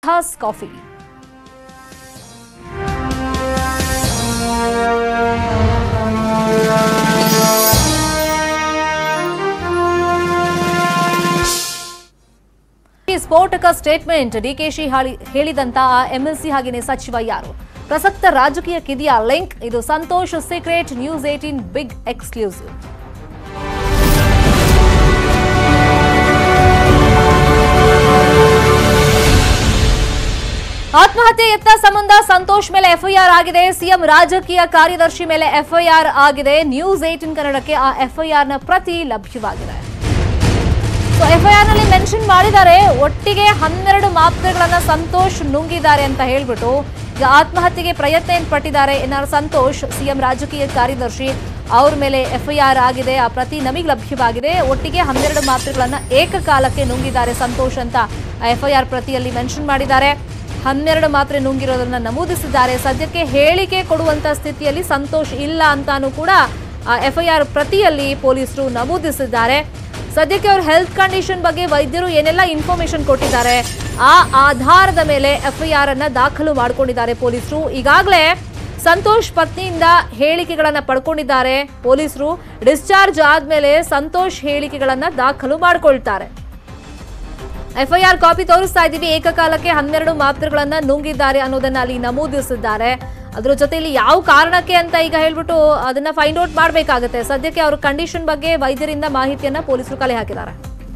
ಕೊಥಾಸ್ coffee ಈ ಸ್ಫೋಟಕ statement DKShi ಹೇಳಿದಂತ ಎಂಎಲ್ಸಿ ಹಾಗೆಯೇ ಸಚಿವ ಯಾರು ಪ್ರಸಕ್ತ ರಾಜಕೀಯಕ್ಕಿದೆಯಾ ಲಿಂಕ್ ಇದು Santosh secret news eighteen big exclusive ಆತ್ಮಹತ್ಯೆ ಯತ್ನ ಸಂಬಂಧ ಸಂತೋಷ್ ಮೇಲೆ ಎಫ್ಐಆರ್ ಆಗಿದೆ ಸಿಎಂ ರಾಜಕೀಯ ಕಾರ್ಯದರ್ಶಿ ಮೇಲೆ ಎಫ್ಐಆರ್ ಆಗಿದೆ ನ್ಯೂಸ್ ಏಟಿನ್ ಕನ್ನಡಕ್ಕೆ ಆ ಎಫ್ಐಆರ್ ನ ಪ್ರತಿ ಲಭ್ಯವಾಗಿದೆ ಸೊ ಎಫ್ಐಆರ್ ನಲ್ಲಿ ಮೆನ್ಷನ್ ಮಾಡಿದ್ದಾರೆ ಒಟ್ಟಿಗೆ ಹನ್ನೆರಡು ಮಾತ್ರೆಗಳನ್ನ ಸಂತೋಷ್ ನುಂಗಿದ್ದಾರೆ ಅಂತ ಹೇಳ್ಬಿಟ್ಟು ಈಗ ಆತ್ಮಹತ್ಯೆಗೆ ಪ್ರಯತ್ನ ಏನ್ ಪಟ್ಟಿದ್ದಾರೆ ಎನ್ಆರ್ ಸಂತೋಷ್ ಸಿಎಂ ರಾಜಕೀಯ ಕಾರ್ಯದರ್ಶಿ ಅವ್ರ ಮೇಲೆ ಎಫ್ಐಆರ್ ಆಗಿದೆ ಆ ಪ್ರತಿ ನಮಗೆ ಲಭ್ಯವಾಗಿದೆ ಒಟ್ಟಿಗೆ ಹನ್ನೆರಡು ಮಾತ್ರೆಗಳನ್ನ ಏಕಕಾಲಕ್ಕೆ ನುಂಗಿದ್ದಾರೆ ಸಂತೋಷ್ ಅಂತ ಎಫ್ಐಆರ್ ಪ್ರತಿಯಲ್ಲಿ ಮೆನ್ಷನ್ ಮಾಡಿದ್ದಾರೆ ಹನ್ನೆರಡು ಮಾತ್ರೆ ನುಂಗಿರೋದನ್ನ ನಮೂದಿಸಿದ್ದಾರೆ ಸದ್ಯಕ್ಕೆ ಹೇಳಿಕೆ ಕೊಡುವಂತ ಸ್ಥಿತಿಯಲ್ಲಿ ಸಂತೋಷ್ ಇಲ್ಲ ಅಂತಾನೂ ಕೂಡ ಎಫ್ಐಆರ್ ಪ್ರತಿಯಲ್ಲಿ ಪೊಲೀಸರು ನಮೂದಿಸಿದ್ದಾರೆ ಸದ್ಯಕ್ಕೆ ಅವ್ರ ಹೆಲ್ತ್ ಕಂಡೀಷನ್ ಬಗ್ಗೆ ವೈದ್ಯರು ಏನೆಲ್ಲ ಇನ್ಫಾರ್ಮೇಶನ್ ಕೊಟ್ಟಿದ್ದಾರೆ ಆ ಆಧಾರದ ಮೇಲೆ ಎಫ್ಐಆರ್ ಅನ್ನ ದಾಖಲು ಮಾಡಿಕೊಂಡಿದ್ದಾರೆ ಪೊಲೀಸರು ಈಗಾಗಲೇ ಸಂತೋಷ್ ಪತ್ನಿಯಿಂದ ಹೇಳಿಕೆಗಳನ್ನ ಪಡ್ಕೊಂಡಿದ್ದಾರೆ ಪೊಲೀಸರು ಡಿಸ್ಚಾರ್ಜ್ ಆದ್ಮೇಲೆ ಸಂತೋಷ್ ಹೇಳಿಕೆಗಳನ್ನ ದಾಖಲು ಮಾಡ್ಕೊಳ್ತಾರೆ ಎಫ್ಐಆರ್ ಕಾಪಿ ತೋರಿಸ್ತಾ ಇದ್ದೀವಿ ಏಕಕಾಲಕ್ಕೆ ಹನ್ನೆರಡು ಮಾತ್ರೆಗಳನ್ನ ನುಂಗಿದ್ದಾರೆ ಅನ್ನೋದನ್ನ ಅಲ್ಲಿ ನಮೂದಿಸಿದ್ದಾರೆ ಅದ್ರ ಜೊತೆಯಲ್ಲಿ ಯಾವ ಕಾರಣಕ್ಕೆ ಅಂತ ಈಗ ಹೇಳ್ಬಿಟ್ಟು ಅದನ್ನ ಫೈಂಡ್ ಔಟ್ ಮಾಡಬೇಕಾಗುತ್ತೆ ಸದ್ಯಕ್ಕೆ ಅವ್ರ ಕಂಡೀಷನ್ ಬಗ್ಗೆ ವೈದ್ಯರಿಂದ ಮಾಹಿತಿಯನ್ನ ಪೊಲೀಸರು ಕಲೆ ಹಾಕಿದ್ದಾರೆ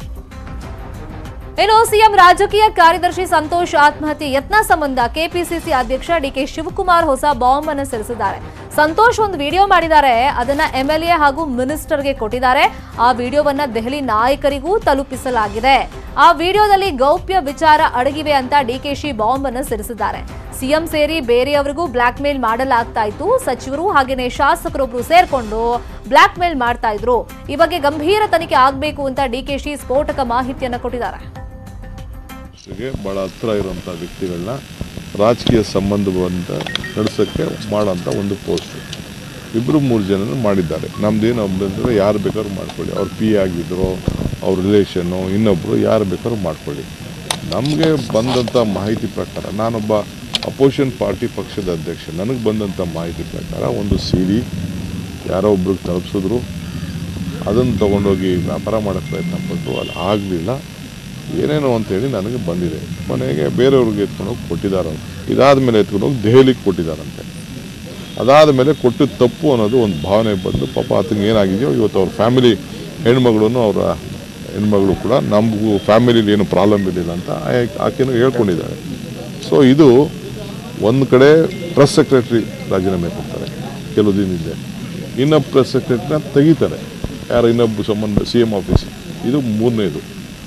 ಇನ್ನು ಸಿಎಂ ರಾಜಕೀಯ ಕಾರ್ಯದರ್ಶಿ ಸಂತೋಷ್ ಆತ್ಮಹತ್ಯೆ ಯತ್ನ ಸಂಬಂಧ ಕೆಪಿಸಿಸಿ ಅಧ್ಯಕ್ಷ ಡಿಕೆ ಶಿವಕುಮಾರ್ ಹೊಸ ಬಾಂಬ್ ಅನ್ನು ಸಿಡಿಸಿದ್ದಾರೆ ಸಂತೋಷ್ ಒಂದು ವಿಡಿಯೋ ಮಾಡಿದ್ದಾರೆ ಅದನ್ನ ಎಂಎಲ್ಎ ಹಾಗೂ ಮಿನಿಸ್ಟರ್ಗೆ ಕೊಟ್ಟಿದ್ದಾರೆ ಆ ವಿಡಿಯೋವನ್ನ ದೆಹಲಿ ನಾಯಕರಿಗೂ ತಲುಪಿಸಲಾಗಿದೆ ಆ ವಿಡಿಯೋದಲ್ಲಿ ಗೌಪ್ಯ ವಿಚಾರ ಅಡಗಿವೆ ಅಂತ ಡಿಕೆಶಿ ಬಾಂಬ್ ಅನ್ನು ಸಿಡಿಸಿದ್ದಾರೆ ಸಿಎಂ ಸೇರಿ ಬೇರೆಯವರಿಗೂ ಬ್ಲಾಕ್ ಮೇಲ್ ಮಾಡಲಾಗ್ತಾ ಇತ್ತು ಸಚಿವರು ಹಾಗೇನೆ ಶಾಸಕರೊಬ್ರು ಸೇರ್ಕೊಂಡು ಬ್ಲಾಕ್ ಮೇಲ್ ಮಾಡ್ತಾ ಇದ್ರು ಈ ಬಗ್ಗೆ ಗಂಭೀರ ತನಿಖೆ ಆಗಬೇಕು ಅಂತ ಡಿಕೆಶಿ ಸ್ಫೋಟಕ ಮಾಹಿತಿಯನ್ನ ಕೊಟ್ಟಿದ್ದಾರೆ ಗೆ ಭಾಳ ಹತ್ರ ಇರುವಂಥ ವ್ಯಕ್ತಿಗಳನ್ನ ರಾಜಕೀಯ ಸಂಬಂಧವಂತ ನಡೆಸೋಕ್ಕೆ ಮಾಡೋಂಥ ಒಂದು ಪೋಸ್ಟ್ ಇಬ್ಬರು ಮೂರು ಜನ ಮಾಡಿದ್ದಾರೆ ನಮ್ದೇನು ಅಂದರೆ ಯಾರು ಬೇಕಾದ್ರೂ ಮಾಡ್ಕೊಳ್ಳಿ ಅವ್ರು ಪಿ ಆಗಿದ್ರು ಅವ್ರ ರಿಲೇಷನ್ನು ಇನ್ನೊಬ್ಬರು ಯಾರು ಬೇಕಾದ್ರೂ ಮಾಡ್ಕೊಳ್ಳಿ ನಮಗೆ ಬಂದಂಥ ಮಾಹಿತಿ ಪ್ರಕಾರ ನಾನೊಬ್ಬ ಅಪೋಸಿಷನ್ ಪಾರ್ಟಿ ಪಕ್ಷದ ಅಧ್ಯಕ್ಷ ನನಗೆ ಬಂದಂಥ ಮಾಹಿತಿ ಪ್ರಕಾರ ಒಂದು ಸಿ ಡಿ ಯಾರೋ ಒಬ್ರಿಗೆ ತಲುಪಿಸಿದ್ರು ಅದನ್ನು ತೊಗೊಂಡೋಗಿ ವ್ಯಾಪಾರ ಮಾಡೋಕ್ಕೆ ಪ್ರಯತ್ನ ಪಟ್ಟರು ಅದು ಆಗಲಿಲ್ಲ ಏನೇನೋ ಅಂತೇಳಿ ನನಗೆ ಬಂದಿದೆ ಕೊನೆಗೆ ಬೇರೆಯವ್ರಿಗೆ ಎತ್ಕೊಂಡೋಗಿ ಕೊಟ್ಟಿದ್ದಾರೆ ಅವ್ರು ಇದಾದ ಮೇಲೆ ಎತ್ಕೊಂಡೋಗಿ ದೆಹಲಿಗೆ ಕೊಟ್ಟಿದ್ದಾರಂತೆ ಅದಾದ ಮೇಲೆ ಕೊಟ್ಟಿದ್ದ ತಪ್ಪು ಅನ್ನೋದು ಒಂದು ಭಾವನೆ ಬಂದು ಪಾಪ ಆತನಿಗೆ ಏನಾಗಿದೆಯೋ ಇವತ್ತು ಅವ್ರ ಫ್ಯಾಮಿಲಿ ಹೆಣ್ಮಗಳು ಅವರ ಹೆಣ್ಮಗಳು ಕೂಡ ನಮಗೂ ಫ್ಯಾಮಿಲಿಲಿ ಏನು ಪ್ರಾಬ್ಲಮ್ ಇರಲಿಲ್ಲ ಅಂತ ಆಕೆ- ಆಕೆನೂ ಹೇಳ್ಕೊಂಡಿದ್ದಾರೆ ಸೊ ಇದು ಒಂದು ಕಡೆ ಪ್ರೆಸ್ ಸೆಕ್ರೆಟ್ರಿ ರಾಜೀನಾಮೆ ಕೊಡ್ತಾರೆ ಕೆಲವು ದಿನ ಹಿಂದೆ ಇನ್ನೊಬ್ಬ ಪ್ರೆಸ್ ಸೆಕ್ರೆಟ್ರಿನ ತೆಗಿತಾರೆ ಯಾರು ಇನ್ನೊಬ್ಬ ಸಂಬಂಧ ಸಿ ಎಮ್ ಆಫೀಸ್ ಇದು ಮೂರನೇದು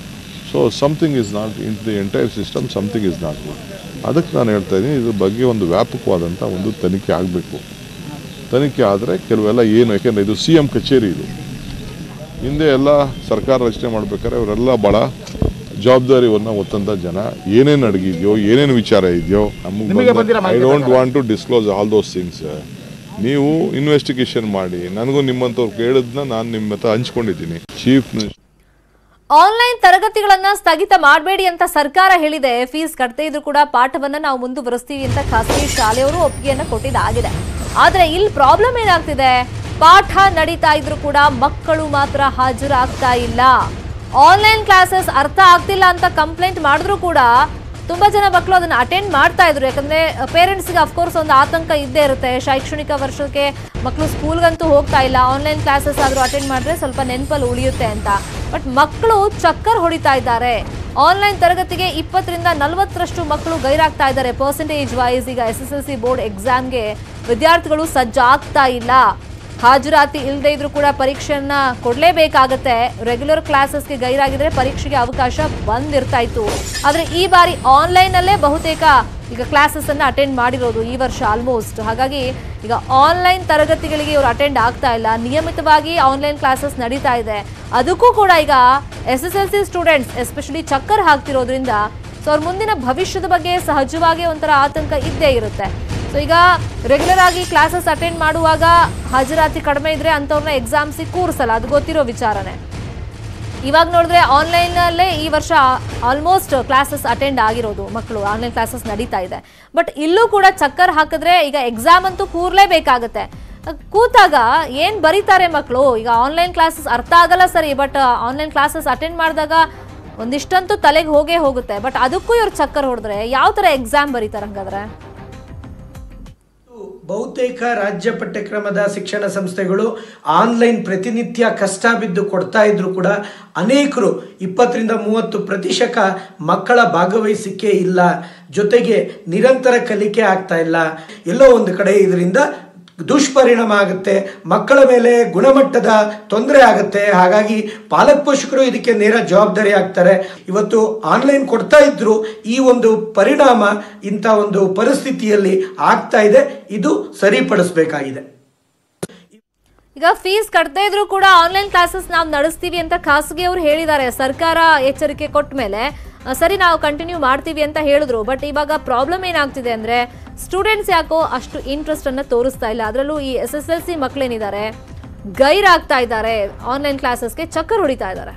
so something is not in the entire system something is not good ಅದಕ್ಕೆ ನಾನು ಹೇಳ್ತಾ ಇದ್ದೀನಿ ಇದ್ರ ಬಗ್ಗೆ ಒಂದು ವ್ಯಾಪಕವಾದಂಥ ಒಂದು ತನಿಖೆ ಆಗಬೇಕು ತನಿಖೆ ಆದರೆ ಕೆಲವೆಲ್ಲ ಏನು ಯಾಕೆಂದರೆ ಇದು ಸಿ ಎಮ್ ಕಚೇರಿ ಇದು ಹಿಂದೆ ಎಲ್ಲ ಸರ್ಕಾರ ರಚನೆ ಮಾಡ್ಬೇಕಾದ್ರೆ ಅವರೆಲ್ಲ ಭಾಳ ಜವಾಬ್ದಾರಿಯನ್ನು ಹೊತ್ತಂಥ ಜನ ಏನೇನು ಅಡಗಿದೆಯೋ ಏನೇನು ವಿಚಾರ ಇದೆಯೋ ನಿಮಗೆ ಬಂದಿರೋ ಐ ಮಾಹಿತಿ don't want to disclose all those things ನೀವು ಇನ್ವೆಸ್ಟಿಗೇಷನ್ ಮಾಡಿ ನನಗೂ ನಿಮ್ಮಂಥವ್ರು ಕೇಳಿದ್ನ ನಾನು ನಿಮ್ಮ ಹತ್ರ ಹಂಚ್ಕೊಂಡಿದ್ದೀನಿ ಚೀಫ್ ಮಿನಿಸ್ಟರ್ ಆನ್ಲೈನ್ ತರಗತಿಗಳನ್ನ ಸ್ಥಗಿತ ಮಾಡಬೇಡಿ ಅಂತ ಸರ್ಕಾರ ಹೇಳಿದೆ ಫೀಸ್ ಕಟ್ಟದೇ ಇದ್ರೂ ಕೂಡ ಪಾಠವನ್ನ ನಾವು ಮುಂದುವರಿಸ್ತೀವಿ ಅಂತ ಖಾಸಗಿ ಶಾಲೆಯವರು ಒಪ್ಪಿಗೆಯನ್ನ ಕೊಟ್ಟಿದ್ದಾಗಿದೆ ಆದ್ರೆ ಇಲ್ಲಿ ಪ್ರಾಬ್ಲಮ್ ಏನಾಗ್ತಿದೆ ಪಾಠ ನಡೀತಾ ಇದ್ರು ಕೂಡ ಮಕ್ಕಳು ಮಾತ್ರ ಹಾಜರಾಗ್ತಾ ಇಲ್ಲ ಆನ್ಲೈನ್ ಕ್ಲಾಸಸ್ ಅರ್ಥ ಆಗ್ತಿಲ್ಲ ಅಂತ ಕಂಪ್ಲೇಂಟ್ ಮಾಡಿದ್ರು ಕೂಡ ತುಂಬಾ ಜನ ಮಕ್ಕಳು ಅದನ್ನ ಅಟೆಂಡ್ ಮಾಡ್ತಾ ಇದ್ರು ಯಾಕಂದ್ರೆ ಪೇರೆಂಟ್ಸ್ಗೆ ಅಫ್ಕೋರ್ಸ್ ಒಂದು ಆತಂಕ ಇದ್ದೇ ಇರುತ್ತೆ ಶೈಕ್ಷಣಿಕ ವರ್ಷಕ್ಕೆ ಮಕ್ಕಳು ಸ್ಕೂಲ್ಗಂತೂ ಹೋಗ್ತಾ ಇಲ್ಲ ಆನ್ಲೈನ್ ಕ್ಲಾಸಸ್ ಆದ್ರೂ ಅಟೆಂಡ್ ಮಾಡಿದ್ರೆ ಸ್ವಲ್ಪ ನೆನಪಲ್ಲಿ ಉಳಿಯುತ್ತೆ ಅಂತ ಬಟ್ ಮಕ್ಕಳು ಚಕ್ಕರ್ ಹೊಡಿತಾ ಇದ್ದಾರೆ ಆನ್ಲೈನ್ ತರಗತಿಗೆ ಇಪ್ಪತ್ತರಿಂದ ನಲವತ್ತರಷ್ಟು ಮಕ್ಕಳು ಗೈರಾಗ್ತಾ ಇದ್ದಾರೆ ಪರ್ಸೆಂಟೇಜ್ ವೈಸ್ ಈಗ S S L C board ಎಕ್ಸಾಮ್ಗೆ ವಿದ್ಯಾರ್ಥಿಗಳು ಸಜ್ಜಾಗ್ತಾ ಇಲ್ಲ ಹಾಜರಾತಿ ಇಲ್ಲದೆ ಇದ್ರೂ ಕೂಡ ಪರೀಕ್ಷೆಯನ್ನ ಕೊಡಲೇಬೇಕಾಗತ್ತೆ ರೆಗ್ಯುಲರ್ ಕ್ಲಾಸಸ್ಗೆ ಗೈರಾಗಿದ್ರೆ ಪರೀಕ್ಷೆಗೆ ಅವಕಾಶ ಬಂದಿರ್ತಾ ಇತ್ತು ಆದ್ರೆ ಈ ಬಾರಿ ಆನ್ಲೈನ್ ಅಲ್ಲೇ ಬಹುತೇಕ ಈಗ ಕ್ಲಾಸಸ್ ಅನ್ನ ಅಟೆಂಡ್ ಮಾಡಿರೋದು ಈ ವರ್ಷ ಆಲ್ಮೋಸ್ಟ್ ಹಾಗಾಗಿ ಈಗ ಆನ್ಲೈನ್ ತರಗತಿಗಳಿಗೆ ಇವರು ಅಟೆಂಡ್ ಆಗ್ತಾ ಇಲ್ಲ ನಿಯಮಿತವಾಗಿ ಆನ್ಲೈನ್ ಕ್ಲಾಸಸ್ ನಡೀತಾ ಇದೆ ಅದಕ್ಕೂ ಕೂಡ ಈಗ S S L C students especially ಚಕ್ಕರ್ ಹಾಕ್ತಿರೋದ್ರಿಂದ ಸೊ ಅವ್ರ ಮುಂದಿನ ಭವಿಷ್ಯದ ಬಗ್ಗೆ ಸಹಜವಾಗಿ ಒಂಥರ ಆತಂಕ ಇದ್ದೇ ಇರುತ್ತೆ ಸೊ ಈಗ ರೆಗ್ಯುಲರ್ ಆಗಿ ಕ್ಲಾಸಸ್ ಅಟೆಂಡ್ ಮಾಡುವಾಗ ಹಾಜರಾತಿ ಕಡಿಮೆ ಇದ್ರೆ ಅಂಥವ್ರನ್ನ ಎಕ್ಸಾಮ್ಸಿಗೆ ಕೂರಿಸಲ್ಲ ಅದು ಗೊತ್ತಿರೋ ವಿಚಾರನೆ ಇವಾಗ ನೋಡಿದ್ರೆ ಆನ್ಲೈನ್ ಅಲ್ಲೇ ಈ ವರ್ಷ ಆಲ್ಮೋಸ್ಟ್ ಕ್ಲಾಸಸ್ ಅಟೆಂಡ್ ಆಗಿರೋದು ಮಕ್ಕಳು ಆನ್ಲೈನ್ ಕ್ಲಾಸಸ್ ನಡೀತಾ ಇದೆ ಬಟ್ ಇಲ್ಲೂ ಕೂಡ ಚಕ್ಕರ್ ಹಾಕಿದ್ರೆ ಈಗ ಎಕ್ಸಾಮ್ ಅಂತೂ ಕೂರ್ಲೇಬೇಕಾಗತ್ತೆ ಕೂತಾಗ ಏನ್ ಬರೀತಾರೆ ಮಕ್ಕಳು ಈಗ ಆನ್ಲೈನ್ ಕ್ಲಾಸಸ್ ಅರ್ಥ ಆಗಲ್ಲ ಸರಿ ಬಟ್ ಆನ್ಲೈನ್ ಕ್ಲಾಸಸ್ ಅಟೆಂಡ್ ಮಾಡಿದಾಗ ಒಂದಿಷ್ಟಂತೂ ತಲೆಗೆ ಹೋಗೇ ಹೋಗುತ್ತೆ ಬಟ್ ಅದಕ್ಕೂ ಇವ್ರು ಚಕ್ಕರ್ ಹೊಡೆದ್ರೆ ಯಾವ ತರ ಎಕ್ಸಾಮ್ ಬರೀತಾರೆ ಹಂಗಾದ್ರೆ ಬಹುತೇಕ ರಾಜ್ಯ ಪಠ್ಯಕ್ರಮದ ಶಿಕ್ಷಣ ಸಂಸ್ಥೆಗಳು ಆನ್ಲೈನ್ ಪ್ರತಿನಿತ್ಯ ಕಷ್ಟ ಬಿದ್ದು ಕೊಡ್ತಾ ಇದ್ರು ಕೂಡ ಅನೇಕರು ಇಪ್ಪತ್ತರಿಂದ ಮೂವತ್ತು ಪ್ರತಿಶತ ಮಕ್ಕಳ ಭಾಗವಹಿಸಿಕೆ ಇಲ್ಲ ಜೊತೆಗೆ ನಿರಂತರ ಕಲಿಕೆ ಆಗ್ತಾ ಇಲ್ಲ ಎಲ್ಲೋ ಒಂದು ಕಡೆ ಇದರಿಂದ ದುಷ್ಪರಿಣಾಮ ಆಗುತ್ತೆ ಮಕ್ಕಳ ಮೇಲೆ ಗುಣಮಟ್ಟದ ತೊಂದರೆ ಆಗುತ್ತೆ ಹಾಗಾಗಿ ಪಾಲಕ ಪೋಷಕರು ಇದಕ್ಕೆ ನೇರ ಜವಾಬ್ದಾರಿ ಆಗ್ತಾರೆ ಇವತ್ತು ಆನ್ಲೈನ್ ಕೊಡ್ತಾ ಇದ್ರು ಈ ಒಂದು ಪರಿಣಾಮ ಇಂಥ ಒಂದು ಪರಿಸ್ಥಿತಿಯಲ್ಲಿ ಆಗ್ತಾ ಇದೆ ಇದು ಸರಿಪಡಿಸಬೇಕಾಗಿದೆ ಈಗ ಫೀಸ್ ಕಟ್ಟದೇ ಇದ್ರು ಕೂಡ ಆನ್ಲೈನ್ ಕ್ಲಾಸಸ್ ನಾವು ನಡೆಸ್ತೀವಿ ಅಂತ ಖಾಸಗಿ ಅವರು ಹೇಳಿದ್ದಾರೆ ಸರ್ಕಾರ ಎಚ್ಚರಿಕೆ ಕೊಟ್ಟ ಮೇಲೆ ಆ, ಸರಿ ನಾವು ಕಂಟಿನ್ಯೂ ಮಾಡ್ತೀವಿ ಅಂತ ಹೇಳಿದ್ರು ಬಟ್ ಇವಾಗ ಪ್ರಾಬ್ಲಮ್ ಏನಾಗ್ತಿದೆ ಅಂದ್ರೆ ಸ್ಟೂಡೆಂಟ್ಸ್ ಯಾಕೋ ಅಷ್ಟು ಇಂಟ್ರೆಸ್ಟ್ ಅನ್ನ ತೋರಿಸ್ತಾ ಇಲ್ಲ ಅದರಲ್ಲೂ ಈ ಎಸ್ ಎಸ್ ಎಲ್ ಸಿ ಮಕ್ಕಳೇನಿದ್ದಾರೆ ಗೈರಾಗ್ತಾ ಇದ್ದಾರೆ ಆನ್ಲೈನ್ ಕ್ಲಾಸಸ್ಗೆ ಚಕ್ಕರ್ ಹೊಡಿತಾ ಇದ್ದಾರೆ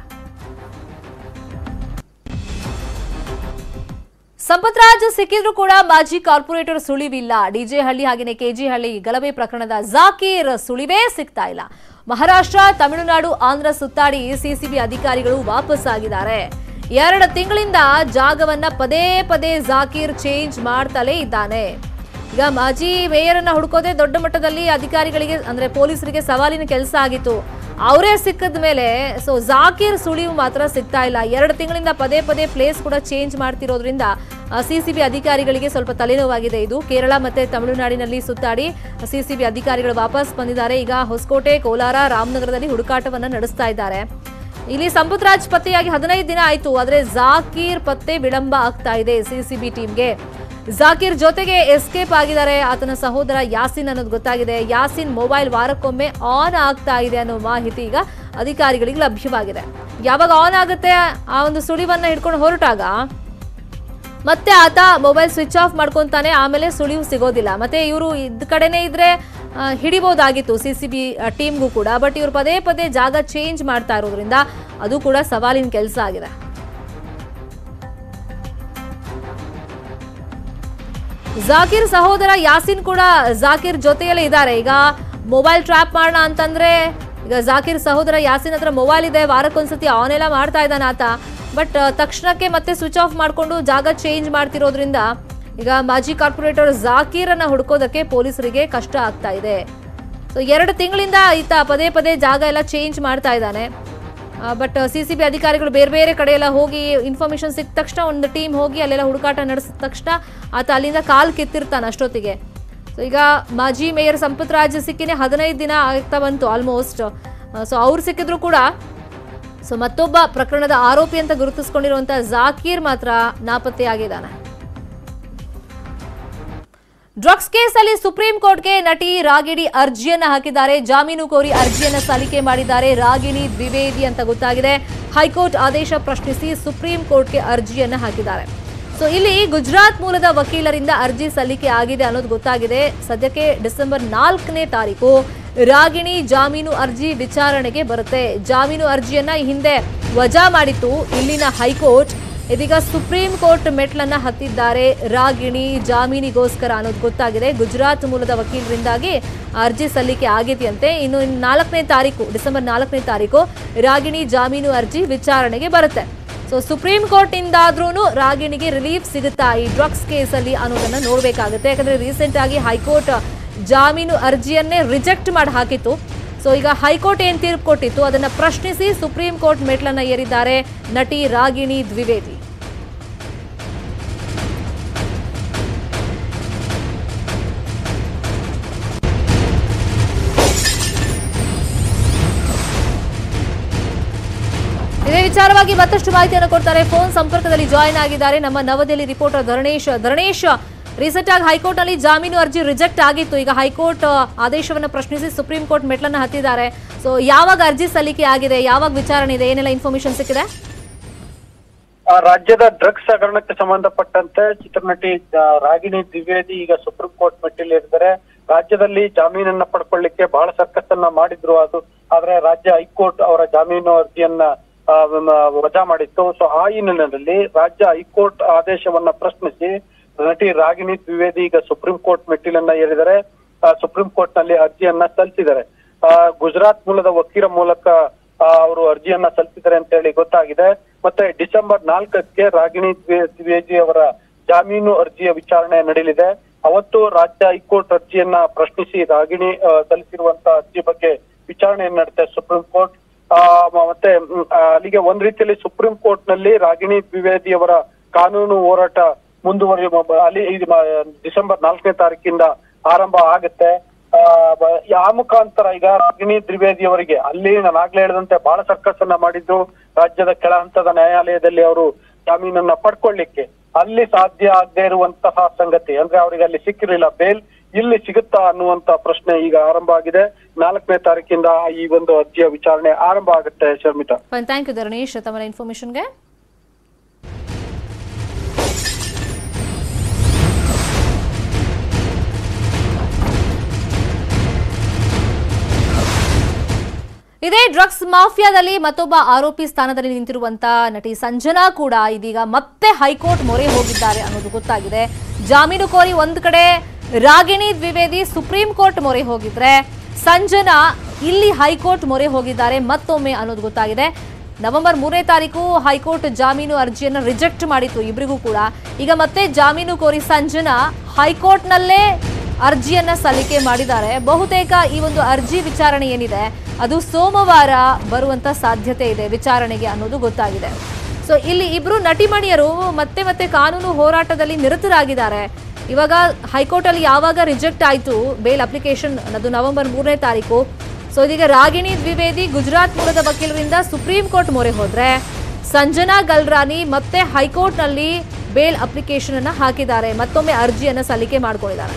ಸಂಪತ್ ರಾಜ್ ಸಿಕ್ಕಿದ್ರು ಕೂಡ ಮಾಜಿ ಕಾರ್ಪೊರೇಟರ್ ಸುಳಿವಿಲ್ಲ ಡಿಜೆ ಹಳ್ಳಿ ಹಾಗೆಯೇ ಕೆಜಿ ಹಳ್ಳಿ ಗಲಭೆ ಪ್ರಕರಣದ ಜಾಕೀರ್ ಸುಳಿವೇ ಸಿಗ್ತಾ ಇಲ್ಲ ಮಹಾರಾಷ್ಟ್ರ ತಮಿಳುನಾಡು ಆಂಧ್ರ ಸುತ್ತಾಡಿ ಸಿಸಿಬಿ ಅಧಿಕಾರಿಗಳು ವಾಪಸ್ ಆಗಿದ್ದಾರೆ ಎರಡು ತಿಂಗಳಿಂದ ಜಾಗವನ್ನ ಪದೇ ಪದೇ ಜಾಕೀರ್ ಚೇಂಜ್ ಮಾಡ್ತಲೇ ಇದ್ದಾನೆ ಈಗ ಮಾಜಿ ಮೇಯರನ್ನ ಹುಡುಕೋದೇ ದೊಡ್ಡ ಮಟ್ಟದಲ್ಲಿ ಅಧಿಕಾರಿಗಳಿಗೆ ಅಂದ್ರೆ ಪೊಲೀಸರಿಗೆ ಸವಾಲಿನ ಕೆಲಸ ಆಗಿತ್ತು ಅವರೇ ಸಿಕ್ಕದ ಮೇಲೆ ಸೊ ಜಾಕೀರ್ ಸುಳಿವು ಮಾತ್ರ ಸಿಗ್ತಾ ಇಲ್ಲ ಎರಡು ತಿಂಗಳಿಂದ ಪದೇ ಪದೇ ಪ್ಲೇಸ್ ಕೂಡ ಚೇಂಜ್ ಮಾಡ್ತಿರೋದ್ರಿಂದ ಸಿಸಿಬಿ ಅಧಿಕಾರಿಗಳಿಗೆ ಸ್ವಲ್ಪ ತಲೆನೋವಾಗಿದೆ ಇದು ಕೇರಳ ಮತ್ತೆ ತಮಿಳುನಾಡಿನಲ್ಲಿ ಸುತ್ತಾಡಿ ಸಿಸಿಬಿ ಅಧಿಕಾರಿಗಳು ವಾಪಸ್ ಬಂದಿದ್ದಾರೆ ಈಗ ಹೊಸಕೋಟೆ ಕೋಲಾರ ರಾಮನಗರದಲ್ಲಿ ಹುಡುಕಾಟವನ್ನ ನಡೆಸ್ತಾ ಇದ್ದಾರೆ ಇಲ್ಲಿ ಸಂಪತ್ ರಾಜ್ ಪತ್ತೆಯಾಗಿ ಹದಿನೈದು ದಿನ ಆಯ್ತು ಆದ್ರೆ ಜಾಕೀರ್ ಪತ್ತೆ ವಿಳಂಬ ಆಗ್ತಾ ಇದೆ ಸಿಸಿಬಿ ಟೀಮ್ಗೆ ಜಾಕೀರ್ ಜೊತೆಗೆ ಎಸ್ಕೇಪ್ ಆಗಿದ್ದಾರೆ ಆತನ ಸಹೋದರ ಯಾಸಿನ್ ಅನ್ನೋದು ಗೊತ್ತಾಗಿದೆ ಯಾಸಿನ್ ಮೊಬೈಲ್ ವಾರಕ್ಕೊಮ್ಮೆ ಆನ್ ಆಗ್ತಾ ಇದೆ ಅನ್ನೋ ಮಾಹಿತಿ ಈಗ ಅಧಿಕಾರಿಗಳಿಗೆ ಲಭ್ಯವಾಗಿದೆ ಯಾವಾಗ ಆನ್ ಆಗುತ್ತೆ ಆ ಒಂದು ಸುಳಿವನ್ನ ಹಿಡ್ಕೊಂಡು ಹೊರಟಾಗ ಮತ್ತೆ ಆತ ಮೊಬೈಲ್ ಸ್ವಿಚ್ ಆಫ್ ಮಾಡ್ಕೊಂತಾನೆ ಆಮೇಲೆ ಸುಳಿವು ಸಿಗೋದಿಲ್ಲ ಮತ್ತೆ ಇವರು ಇದ್ ಕಡೆನೇ ಇದ್ರೆ ಆ, ಹಿಡಿಬೋದಾಗಿತ್ತು ಸಿ ಸಿ ಬಿ ಟೀಮ್ಗೂ ಕೂಡ ಬಟ್ ಇವರು ಪದೇ ಪದೇ ಜಾಗ ಚೇಂಜ್ ಮಾಡ್ತಾ ಇರೋದ್ರಿಂದ ಅದು ಕೂಡ ಸವಾಲಿನ ಕೆಲಸ ಆಗಿದೆ ಜಾಕೀರ್ ಸಹೋದರ ಯಾಸಿನ್ ಕೂಡ ಜಾಕೀರ್ ಜೊತೆಯಲ್ಲೇ ಇದ್ದಾರೆ ಈಗ ಮೊಬೈಲ್ ಟ್ರ್ಯಾಪ್ ಮಾಡೋಣ ಅಂತಂದ್ರೆ ಈಗ ಜಾಕೀರ್ ಸಹೋದರ ಯಾಸಿನ್ ಹತ್ರ ಮೊಬೈಲ್ ಇದೆ ವಾರಕ್ಕೊಂದ್ಸತಿ ಆನ್ ಎಲ್ಲ ಮಾಡ್ತಾ ಇದ್ದಾನೆ ಆತ ಬಟ್ ತಕ್ಷಣಕ್ಕೆ ಮತ್ತೆ ಸ್ವಿಚ್ ಆಫ್ ಮಾಡಿಕೊಂಡು ಜಾಗ ಚೇಂಜ್ ಮಾಡ್ತಿರೋದ್ರಿಂದ ಈಗ ಮಾಜಿ ಕಾರ್ಪೊರೇಟರ್ ಜಾಕೀರನ್ನ ಹುಡ್ಕೋದಕ್ಕೆ ಪೊಲೀಸರಿಗೆ ಕಷ್ಟ ಆಗ್ತಾ ಇದೆ ಸೊ ಎರಡು ತಿಂಗಳಿಂದ ಈತ ಪದೇ ಪದೇ ಜಾಗ ಎಲ್ಲ ಚೇಂಜ್ ಮಾಡ್ತಾ ಇದ್ದಾನೆ ಬಟ್ ಸಿ ಸಿ ಬಿ ಅಧಿಕಾರಿಗಳು ಬೇರೆ ಬೇರೆ ಕಡೆ ಎಲ್ಲ ಹೋಗಿ ಇನ್ಫಾರ್ಮೇಶನ್ ಸಿಕ್ಕ ತಕ್ಷಣ ಒಂದು ಟೀಮ್ ಹೋಗಿ ಅಲ್ಲೆಲ್ಲ ಹುಡುಕಾಟ ನಡೆಸಿದ ತಕ್ಷಣ ಆತ ಅಲ್ಲಿಂದ ಕಾಲ್ ಕಿತ್ತಿರ್ತಾನೆ ಅಷ್ಟೊತ್ತಿಗೆ ಸೊ ಈಗ ಮಾಜಿ ಮೇಯರ್ ಸಂಪತ್ ರಾಜ್ ಸಿಕ್ಕಿನೇ ಹದಿನೈದು ದಿನ ಆಗ್ತಾ ಬಂತು ಆಲ್ಮೋಸ್ಟ್ ಸೊ ಅವ್ರು ಸಿಕ್ಕಿದ್ರು ಕೂಡ ಸೊ ಮತ್ತೊಬ್ಬ ಪ್ರಕರಣದ ಆರೋಪಿ ಅಂತ ಗುರುತಿಸ್ಕೊಂಡಿರುವಂತ ಜಾಕೀರ್ ಮಾತ್ರ ನಾಪತ್ತೆಯಾಗಿದ್ದಾನೆ ಡ್ರಗ್ಸ್ ಕೇಸಲ್ಲಿ ಸುಪ್ರೀಂ ಕೋರ್ಟ್ಗೆ ನಟಿ ರಾಗಿಣಿ ಅರ್ಜಿಯನ್ನ ಹಾಕಿದ್ದಾರೆ ಜಾಮೀನು ಕೋರಿ ಅರ್ಜಿಯನ್ನ ಸಲ್ಲಿಕೆ ಮಾಡಿದ್ದಾರೆ ರಾಗಿಣಿ ದ್ವಿವೇದಿ ಅಂತ ಗೊತ್ತಾಗಿದೆ ಹೈಕೋರ್ಟ್ ಆದೇಶ ಪ್ರಶ್ನಿಸಿ ಸುಪ್ರೀಂ ಕೋರ್ಟ್ಗೆ ಅರ್ಜಿಯನ್ನ ಹಾಕಿದ್ದಾರೆ ಸೊ ಇಲ್ಲಿ ಗುಜರಾತ್ ಮೂಲದ ವಕೀಲರಿಂದ ಅರ್ಜಿ ಸಲ್ಲಿಕೆ ಆಗಿದೆ ಅನ್ನೋದು ಗೊತ್ತಾಗಿದೆ ಸದ್ಯಕ್ಕೆ ಡಿಸೆಂಬರ್ ನಾಲ್ಕನೇ ತಾರೀಕು ರಾಗಿಣಿ ಜಾಮೀನು ಅರ್ಜಿ ವಿಚಾರಣೆಗೆ ಬರುತ್ತೆ ಜಾಮೀನು ಅರ್ಜಿಯನ್ನ ಈ ಹಿಂದೆ ವಜಾ ಮಾಡಿತ್ತು ಇಲ್ಲಿನ ಹೈಕೋರ್ಟ್ ಇದೀಗ ಸುಪ್ರೀಂ ಕೋರ್ಟ್ ಮೆಟ್ಲನ್ನ ಹತ್ತಿದ್ದಾರೆ ರಾಗಿಣಿ ಜಾಮೀನಿಗೋಸ್ಕರ ಅನ್ನೋದು ಗೊತ್ತಾಗಿದೆ ಗುಜರಾತ್ ಮೂಲದ ವಕೀಲರಿಂದಾಗಿ ಅರ್ಜಿ ಸಲ್ಲಿಕೆ ಆಗಿದೆಯಂತೆ ಇನ್ನು ಇನ್ನು ನಾಲ್ಕನೇ ತಾರೀಕು ಡಿಸೆಂಬರ್ ನಾಲ್ಕನೇ ತಾರೀಕು ರಾಗಿಣಿ ಜಾಮೀನು ಅರ್ಜಿ ವಿಚಾರಣೆಗೆ ಬರುತ್ತೆ ಸೊ ಸುಪ್ರೀಂ ಕೋರ್ಟ್ ಇಂದಾದ್ರೂ ರಾಗಿಣಿಗೆ ರಿಲೀಫ್ ಸಿಗುತ್ತಾ ಈ ಡ್ರಗ್ಸ್ ಕೇಸಲ್ಲಿ ಅನ್ನೋದನ್ನ ನೋಡ್ಬೇಕಾಗುತ್ತೆ ಯಾಕಂದ್ರೆ ರೀಸೆಂಟ್ ಆಗಿ ಹೈಕೋರ್ಟ್ ಜಾಮೀನು ಅರ್ಜಿಯನ್ನೇ ರಿಜೆಕ್ಟ್ ಮಾಡಿ ಹಾಕಿತ್ತು ಸೊ ಈಗ ಹೈಕೋರ್ಟ್ ಏನ್ ತೀರ್ಪು ಕೊಟ್ಟಿತ್ತು ಅದನ್ನ ಪ್ರಶ್ನಿಸಿ ಸುಪ್ರೀಂ ಕೋರ್ಟ್ ಮೆಟ್ಲನ್ನ ಏರಿದ್ದಾರೆ ನಟಿ ರಾಗಿಣಿ ದ್ವಿವೇದಿ ಇದೇ ವಿಚಾರವಾಗಿ ಮತ್ತಷ್ಟು ಮಾಹಿತಿಯನ್ನು ಕೊಡ್ತಾರೆ ಫೋನ್ ಸಂಪರ್ಕದಲ್ಲಿ ಜಾಯಿನ್ ಆಗಿದ್ದಾರೆ ನಮ್ಮ ನವದೆಹಲಿ ರಿಪೋರ್ಟರ್ ಧರಣೇಶ್ ಧರಣೇಶ್ ರೀಸೆಂಟ್ ಆಗಿ ಹೈಕೋರ್ಟ್ ನಲ್ಲಿ ಜಾಮೀನು ಅರ್ಜಿ ರಿಜೆಕ್ಟ್ ಆಗಿತ್ತು ಈಗ ಹೈಕೋರ್ಟ್ ಆ, ಆದೇಶವನ್ನ ಪ್ರಶ್ನಿಸಿ ಸುಪ್ರೀಂ ಕೋರ್ಟ್ ಮೆಟ್ಲನ್ನ ಹತ್ತಿದ್ದಾರೆ ಸೊ ಯಾವಾಗ ಅರ್ಜಿ ಸಲ್ಲಿಕೆ ಆಗಿದೆ ಯಾವಾಗ ವಿಚಾರಣೆ ಇದೆ ಏನೆಲ್ಲ ಇನ್ಫಾರ್ಮೇಶನ್ ಸಿಕ್ಕಿದೆ ಆ ರಾಜ್ಯದ ಡ್ರಗ್ಸ್ ಹಗರಣಕ್ಕೆ ಸಂಬಂಧಪಟ್ಟಂತೆ ಚಿತ್ರನಟಿ ಆ, ರಾಗಿಣಿ ದ್ವಿವೇದಿ ಈಗ ಸುಪ್ರೀಂ ಕೋರ್ಟ್ ಮೆಟ್ಟಿಲೇರಿದ್ದಾರೆ ರಾಜ್ಯದಲ್ಲಿ ಜಾಮೀನನ್ನ ಪಡ್ಕೊಳ್ಳಿಕ್ಕೆ ಬಹಳ ಸರ್ಕಸ್ ಅನ್ನ ಮಾಡಿದ್ರು ಅದು ಆದ್ರೆ ರಾಜ್ಯ ಹೈಕೋರ್ಟ್ ಅವರ ಜಾಮೀನು ಅರ್ಜಿಯನ್ನ ಆ, ಮ- ವಜಾ ಮಾಡಿತ್ತು ಸೊ ಆ ಹಿನ್ನೆಲೆಯಲ್ಲಿ ರಾಜ್ಯ ಹೈಕೋರ್ಟ್ ಆದೇಶವನ್ನ ಪ್ರಶ್ನಿಸಿ ನಟಿ ರಾಗಿಣಿ ದ್ವಿವೇದಿ ಈಗ ಸುಪ್ರೀಂ ಕೋರ್ಟ್ ಮೆಟ್ಟಿಲನ್ನ ಏರಿದರೆ ಆ, ಸುಪ್ರೀಂ ಕೋರ್ಟ್ ನಲ್ಲಿ ಅರ್ಜಿಯನ್ನ ಸಲ್ಲಿಸಿದ್ದಾರೆ ಆ, ಗುಜರಾತ್ ಮೂಲದ ವಕೀಲ ಮೂಲಕ ಆ, ಅವರು ಅರ್ಜಿಯನ್ನ ಸಲ್ಲಿಸಿದ್ದಾರೆ ಅಂತ ಹೇಳಿ ಗೊತ್ತಾಗಿದೆ ಮತ್ತೆ ಡಿಸೆಂಬರ್ ನಾಲ್ಕಕ್ಕೆ ರಾಗಿಣಿ ದ್ವಿ- ದ್ವಿವೇದಿ ಅವರ ಜಾಮೀನು ಅರ್ಜಿಯ ವಿಚಾರಣೆ ನಡೆಯಲಿದೆ ಅವತ್ತು ರಾಜ್ಯ ಹೈಕೋರ್ಟ್ ಅರ್ಜಿಯನ್ನ ಪ್ರಶ್ನಿಸಿ ರಾಗಿಣಿ ಆ, ಸಲ್ಲಿಸಿರುವಂತ ಅರ್ಜಿ ಬಗ್ಗೆ ವಿಚಾರಣೆಯನ್ನು ನಡೆಯುತ್ತೆ ಸುಪ್ರೀಂ ಕೋರ್ಟ್ ಆ, ಮ- ಮತ್ತೆ ಮ್, ಆ, ಅಲ್ಲಿಗೆ ಒಂದ್ ರೀತಿಯಲ್ಲಿ ಸುಪ್ರೀಂ ಕೋರ್ಟ್ ನಲ್ಲಿ ರಾಗಿಣಿ ದ್ವಿವೇದಿ ಅವರ ಕಾನೂನು ಹೋರಾಟ ಮುಂದುವರಿಯುವ ಅಲ್ಲಿ ಇದು ಮ- ಡಿಸೆಂಬರ್ ನಾಲ್ಕನೇ ತಾರೀಕಿಂದ ಆರಂಭ ಆಗುತ್ತೆ ಆ, ಬ- ಆ ಮುಖಾಂತರ ಈಗ ರಾಗಿಣಿ ದ್ವಿವೇದಿ ಅವರಿಗೆ ಅಲ್ಲಿ ನಾನು ಆಗ್ಲೇ ಹೇಳಿದಂತೆ ಬಹಳ ಸರ್ಕಸ್ ಅನ್ನ ಮಾಡಿದ್ರು ರಾಜ್ಯದ ಕೆಳ ಹಂತದ ನ್ಯಾಯಾಲಯದಲ್ಲಿ ಅವರು ಜಾಮೀನನ್ನ ಪಡ್ಕೊಳ್ಳಿಕ್ಕೆ ಅಲ್ಲಿ ಸಾಧ್ಯ ಆಗದೆ ಇರುವಂತಹ ಸಂಗತಿ ಅಂದ್ರೆ ಅವರಿಗೆ ಅಲ್ಲಿ ಸಿಕ್ಕಿರಲಿಲ್ಲ ಬೇಲ್ ಇಲ್ಲಿ ಸಿಗುತ್ತಾ ಅನ್ನುವಂತ ಪ್ರಶ್ನೆ ಈಗ ಆರಂಭ ಆಗಿದೆ ನಾಲ್ಕನೇ ತಾರೀಕಿಂದ ಈ ಒಂದು ಅರ್ಜಿಯ ವಿಚಾರಣೆ ಆರಂಭ ಆಗುತ್ತೆ Sharmitha fine thank you Dharanish ತಮ್ಮ ಇನ್ಫಾರ್ಮೇಶನ್ಗೆ ಇದೇ ಡ್ರಗ್ಸ್ ಮಾಫಿಯಾದಲ್ಲಿ ಮತ್ತೊಬ್ಬ ಆರೋಪಿ ಸ್ಥಾನದಲ್ಲಿ ನಿಂತಿರುವಂತ ನಟಿ ಸಂಜನಾ ಕೂಡ ಇದೀಗ ಮತ್ತೆ ಹೈಕೋರ್ಟ್ ಮೊರೆ ಹೋಗಿದ್ದಾರೆ ಅನ್ನೋದು ಗೊತ್ತಾಗಿದೆ ಜಾಮೀನು ಕೋರಿ ಒಂದ್ ಕಡೆ ರಾಗಿಣಿ ದ್ವಿವೇದಿ ಸುಪ್ರೀಂ ಕೋರ್ಟ್ ಮೊರೆ ಹೋಗಿದ್ರೆ ಸಂಜನಾ ಇಲ್ಲಿ ಹೈಕೋರ್ಟ್ ಮೊರೆ ಹೋಗಿದ್ದಾರೆ ಮತ್ತೊಮ್ಮೆ ಅನ್ನೋದು ಗೊತ್ತಾಗಿದೆ ನವೆಂಬರ್ ಮೂರನೇ ತಾರೀಕು ಹೈಕೋರ್ಟ್ ಜಾಮೀನು ಅರ್ಜಿಯನ್ನು ರಿಜೆಕ್ಟ್ ಮಾಡಿತ್ತು ಇಬ್ಬರಿಗೂ ಕೂಡ ಈಗ ಮತ್ತೆ ಜಾಮೀನು ಕೋರಿ ಸಂಜನಾ ಹೈಕೋರ್ಟ್ನಲ್ಲೇ ಅರ್ಜಿಯನ್ನ ಸಲ್ಲಿಕೆ ಮಾಡಿದ್ದಾರೆ ಬಹುತೇಕ ಈ ಒಂದು ಅರ್ಜಿ ವಿಚಾರಣೆ ಏನಿದೆ ಅದು ಸೋಮವಾರ ಬರುವಂತ ಸಾಧ್ಯತೆ ಇದೆ ವಿಚಾರಣೆಗೆ ಅನ್ನೋದು ಗೊತ್ತಾಗಿದೆ ಸೊ ಇಲ್ಲಿ ಇಬ್ರು ನಟಿಮಣಿಯರು ಮತ್ತೆ ಮತ್ತೆ ಕಾನೂನು ಹೋರಾಟದಲ್ಲಿ ನಿರತರಾಗಿದ್ದಾರೆ ಇವಾಗ ಹೈಕೋರ್ಟ್ ಅಲ್ಲಿ ಯಾವಾಗ ರಿಜೆಕ್ಟ್ ಆಯಿತು ಬೇಲ್ ಅಪ್ಲಿಕೇಶನ್ ಅದು ನವೆಂಬರ್ ಮೂರನೇ ತಾರೀಕು ಸೊ ಇದೀಗ ರಾಗಿಣಿ ದ್ವಿವೇದಿ ಗುಜರಾತ್ ಮೂಲದ ವಕೀಲರಿಂದ ಸುಪ್ರೀಂ ಕೋರ್ಟ್ ಮೊರೆ ಹೋದ್ರೆ ಸಂಜನಾ ಗಲ್ರಾನಿ ಮತ್ತೆ ಹೈಕೋರ್ಟ್ನಲ್ಲಿ ಬೇಲ್ ಅಪ್ಲಿಕೇಶನ್ ಅನ್ನ ಹಾಕಿದ್ದಾರೆ ಮತ್ತೊಮ್ಮೆ ಅರ್ಜಿಯನ್ನ ಸಲ್ಲಿಕೆ ಮಾಡ್ಕೊಂಡಿದ್ದಾರೆ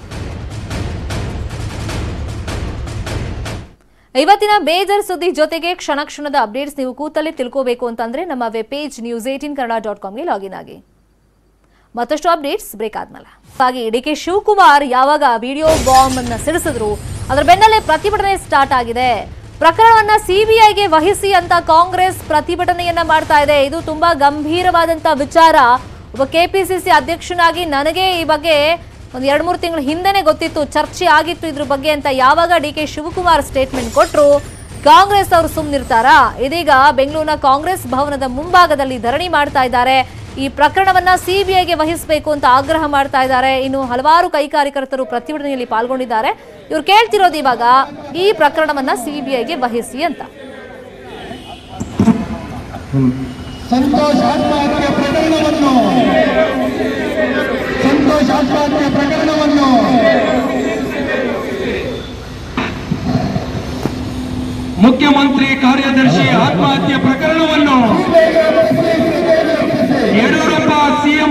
ಇವತ್ತಿನ ಬೇಜರ್ ಸುದ್ದಿ ಜೊತೆಗೆ ಕ್ಷಣ ಕ್ಷಣದ ಅಪ್ಡೇಟ್ಸ್ ನೀವು ಕೂತಲ್ಲೇ ತಿಳ್ಕೋಬೇಕು ಅಂತಂದ್ರೆ ನಮ್ಮ web page news eighteen Kannada dot ಕಾಮ್ಗೆ ಲಾಗಿನ್ ಆಗಿ ಮತ್ತಷ್ಟು ಅಪ್ಡೇಟ್ಸ್ ಬ್ರೇಕ್ ಆದ್ಮೇಲೆ ಹಾಗೆ ಡಿ ಕೆ ಶಿವಕುಮಾರ್ ಯಾವಾಗ ವಿಡಿಯೋ ಬಾಂಬ್ ಅನ್ನ ಸಿಡಿಸಿದ್ರು ಅದರ ಬೆನ್ನಲ್ಲೇ ಪ್ರತಿಭಟನೆ ಸ್ಟಾರ್ಟ್ ಆಗಿದೆ ಪ್ರಕರಣವನ್ನ ಸಿಬಿಐಗೆ ವಹಿಸಿ ಅಂತ ಕಾಂಗ್ರೆಸ್ ಪ್ರತಿಭಟನೆಯನ್ನ ಮಾಡ್ತಾ ಇದೆ ಇದು ತುಂಬಾ ಗಂಭೀರವಾದಂತ ವಿಚಾರ ಒಬ್ಬ ಕೆಪಿಸಿಸಿ ಅಧ್ಯಕ್ಷನಾಗಿ ನನಗೆ ಈ ಬಗ್ಗೆ ಒಂದು ಎರಡು ಮೂರು ತಿಂಗಳ ಹಿಂದೆನೆ ಗೊತ್ತಿತ್ತು ಚರ್ಚೆ ಆಗಿತ್ತು ಇದ್ರ ಬಗ್ಗೆ ಅಂತ ಯಾವಾಗ ಡಿ ಕೆ ಶಿವಕುಮಾರ್ ಸ್ಟೇಟ್ಮೆಂಟ್ ಕೊಟ್ರು ಕಾಂಗ್ರೆಸ್ ಅವರು ಸುಮ್ಮನಿರ್ತಾರಾ ಇದೀಗ ಬೆಂಗಳೂರಿನ ಕಾಂಗ್ರೆಸ್ ಭವನದ ಮುಂಭಾಗದಲ್ಲಿ ಧರಣಿ ಮಾಡ್ತಾ ಇದ್ದಾರೆ ಈ ಪ್ರಕರಣವನ್ನ ಸಿಬಿಐಗೆ ವಹಿಸಬೇಕು ಅಂತ ಆಗ್ರಹ ಮಾಡ್ತಾ ಇದ್ದಾರೆ ಇನ್ನು ಹಲವಾರು ಕೈಗಾರಿಕರ್ತರು ಪ್ರತಿಭಟನೆಯಲ್ಲಿ ಪಾಲ್ಗೊಂಡಿದ್ದಾರೆ ಇವ್ರು ಕೇಳ್ತಿರೋದು ಇವಾಗ ಈ ಪ್ರಕರಣವನ್ನ ಸಿಬಿಐಗೆ ವಹಿಸಿ ಅಂತ ಸಂತೋಷ್ ಆತ್ಮಹತ್ಯೆ ಪ್ರಕರಣವನ್ನು ಸಂತೋಷ್ ಆತ್ಮಹತ್ಯೆ ಪ್ರಕರಣವನ್ನು ಮುಖ್ಯಮಂತ್ರಿ ಕಾರ್ಯದರ್ಶಿ ಆತ್ಮಹತ್ಯೆ ಪ್ರಕರಣವನ್ನು ಯಡಿಯೂರಪ್ಪ ಸಿಎಂ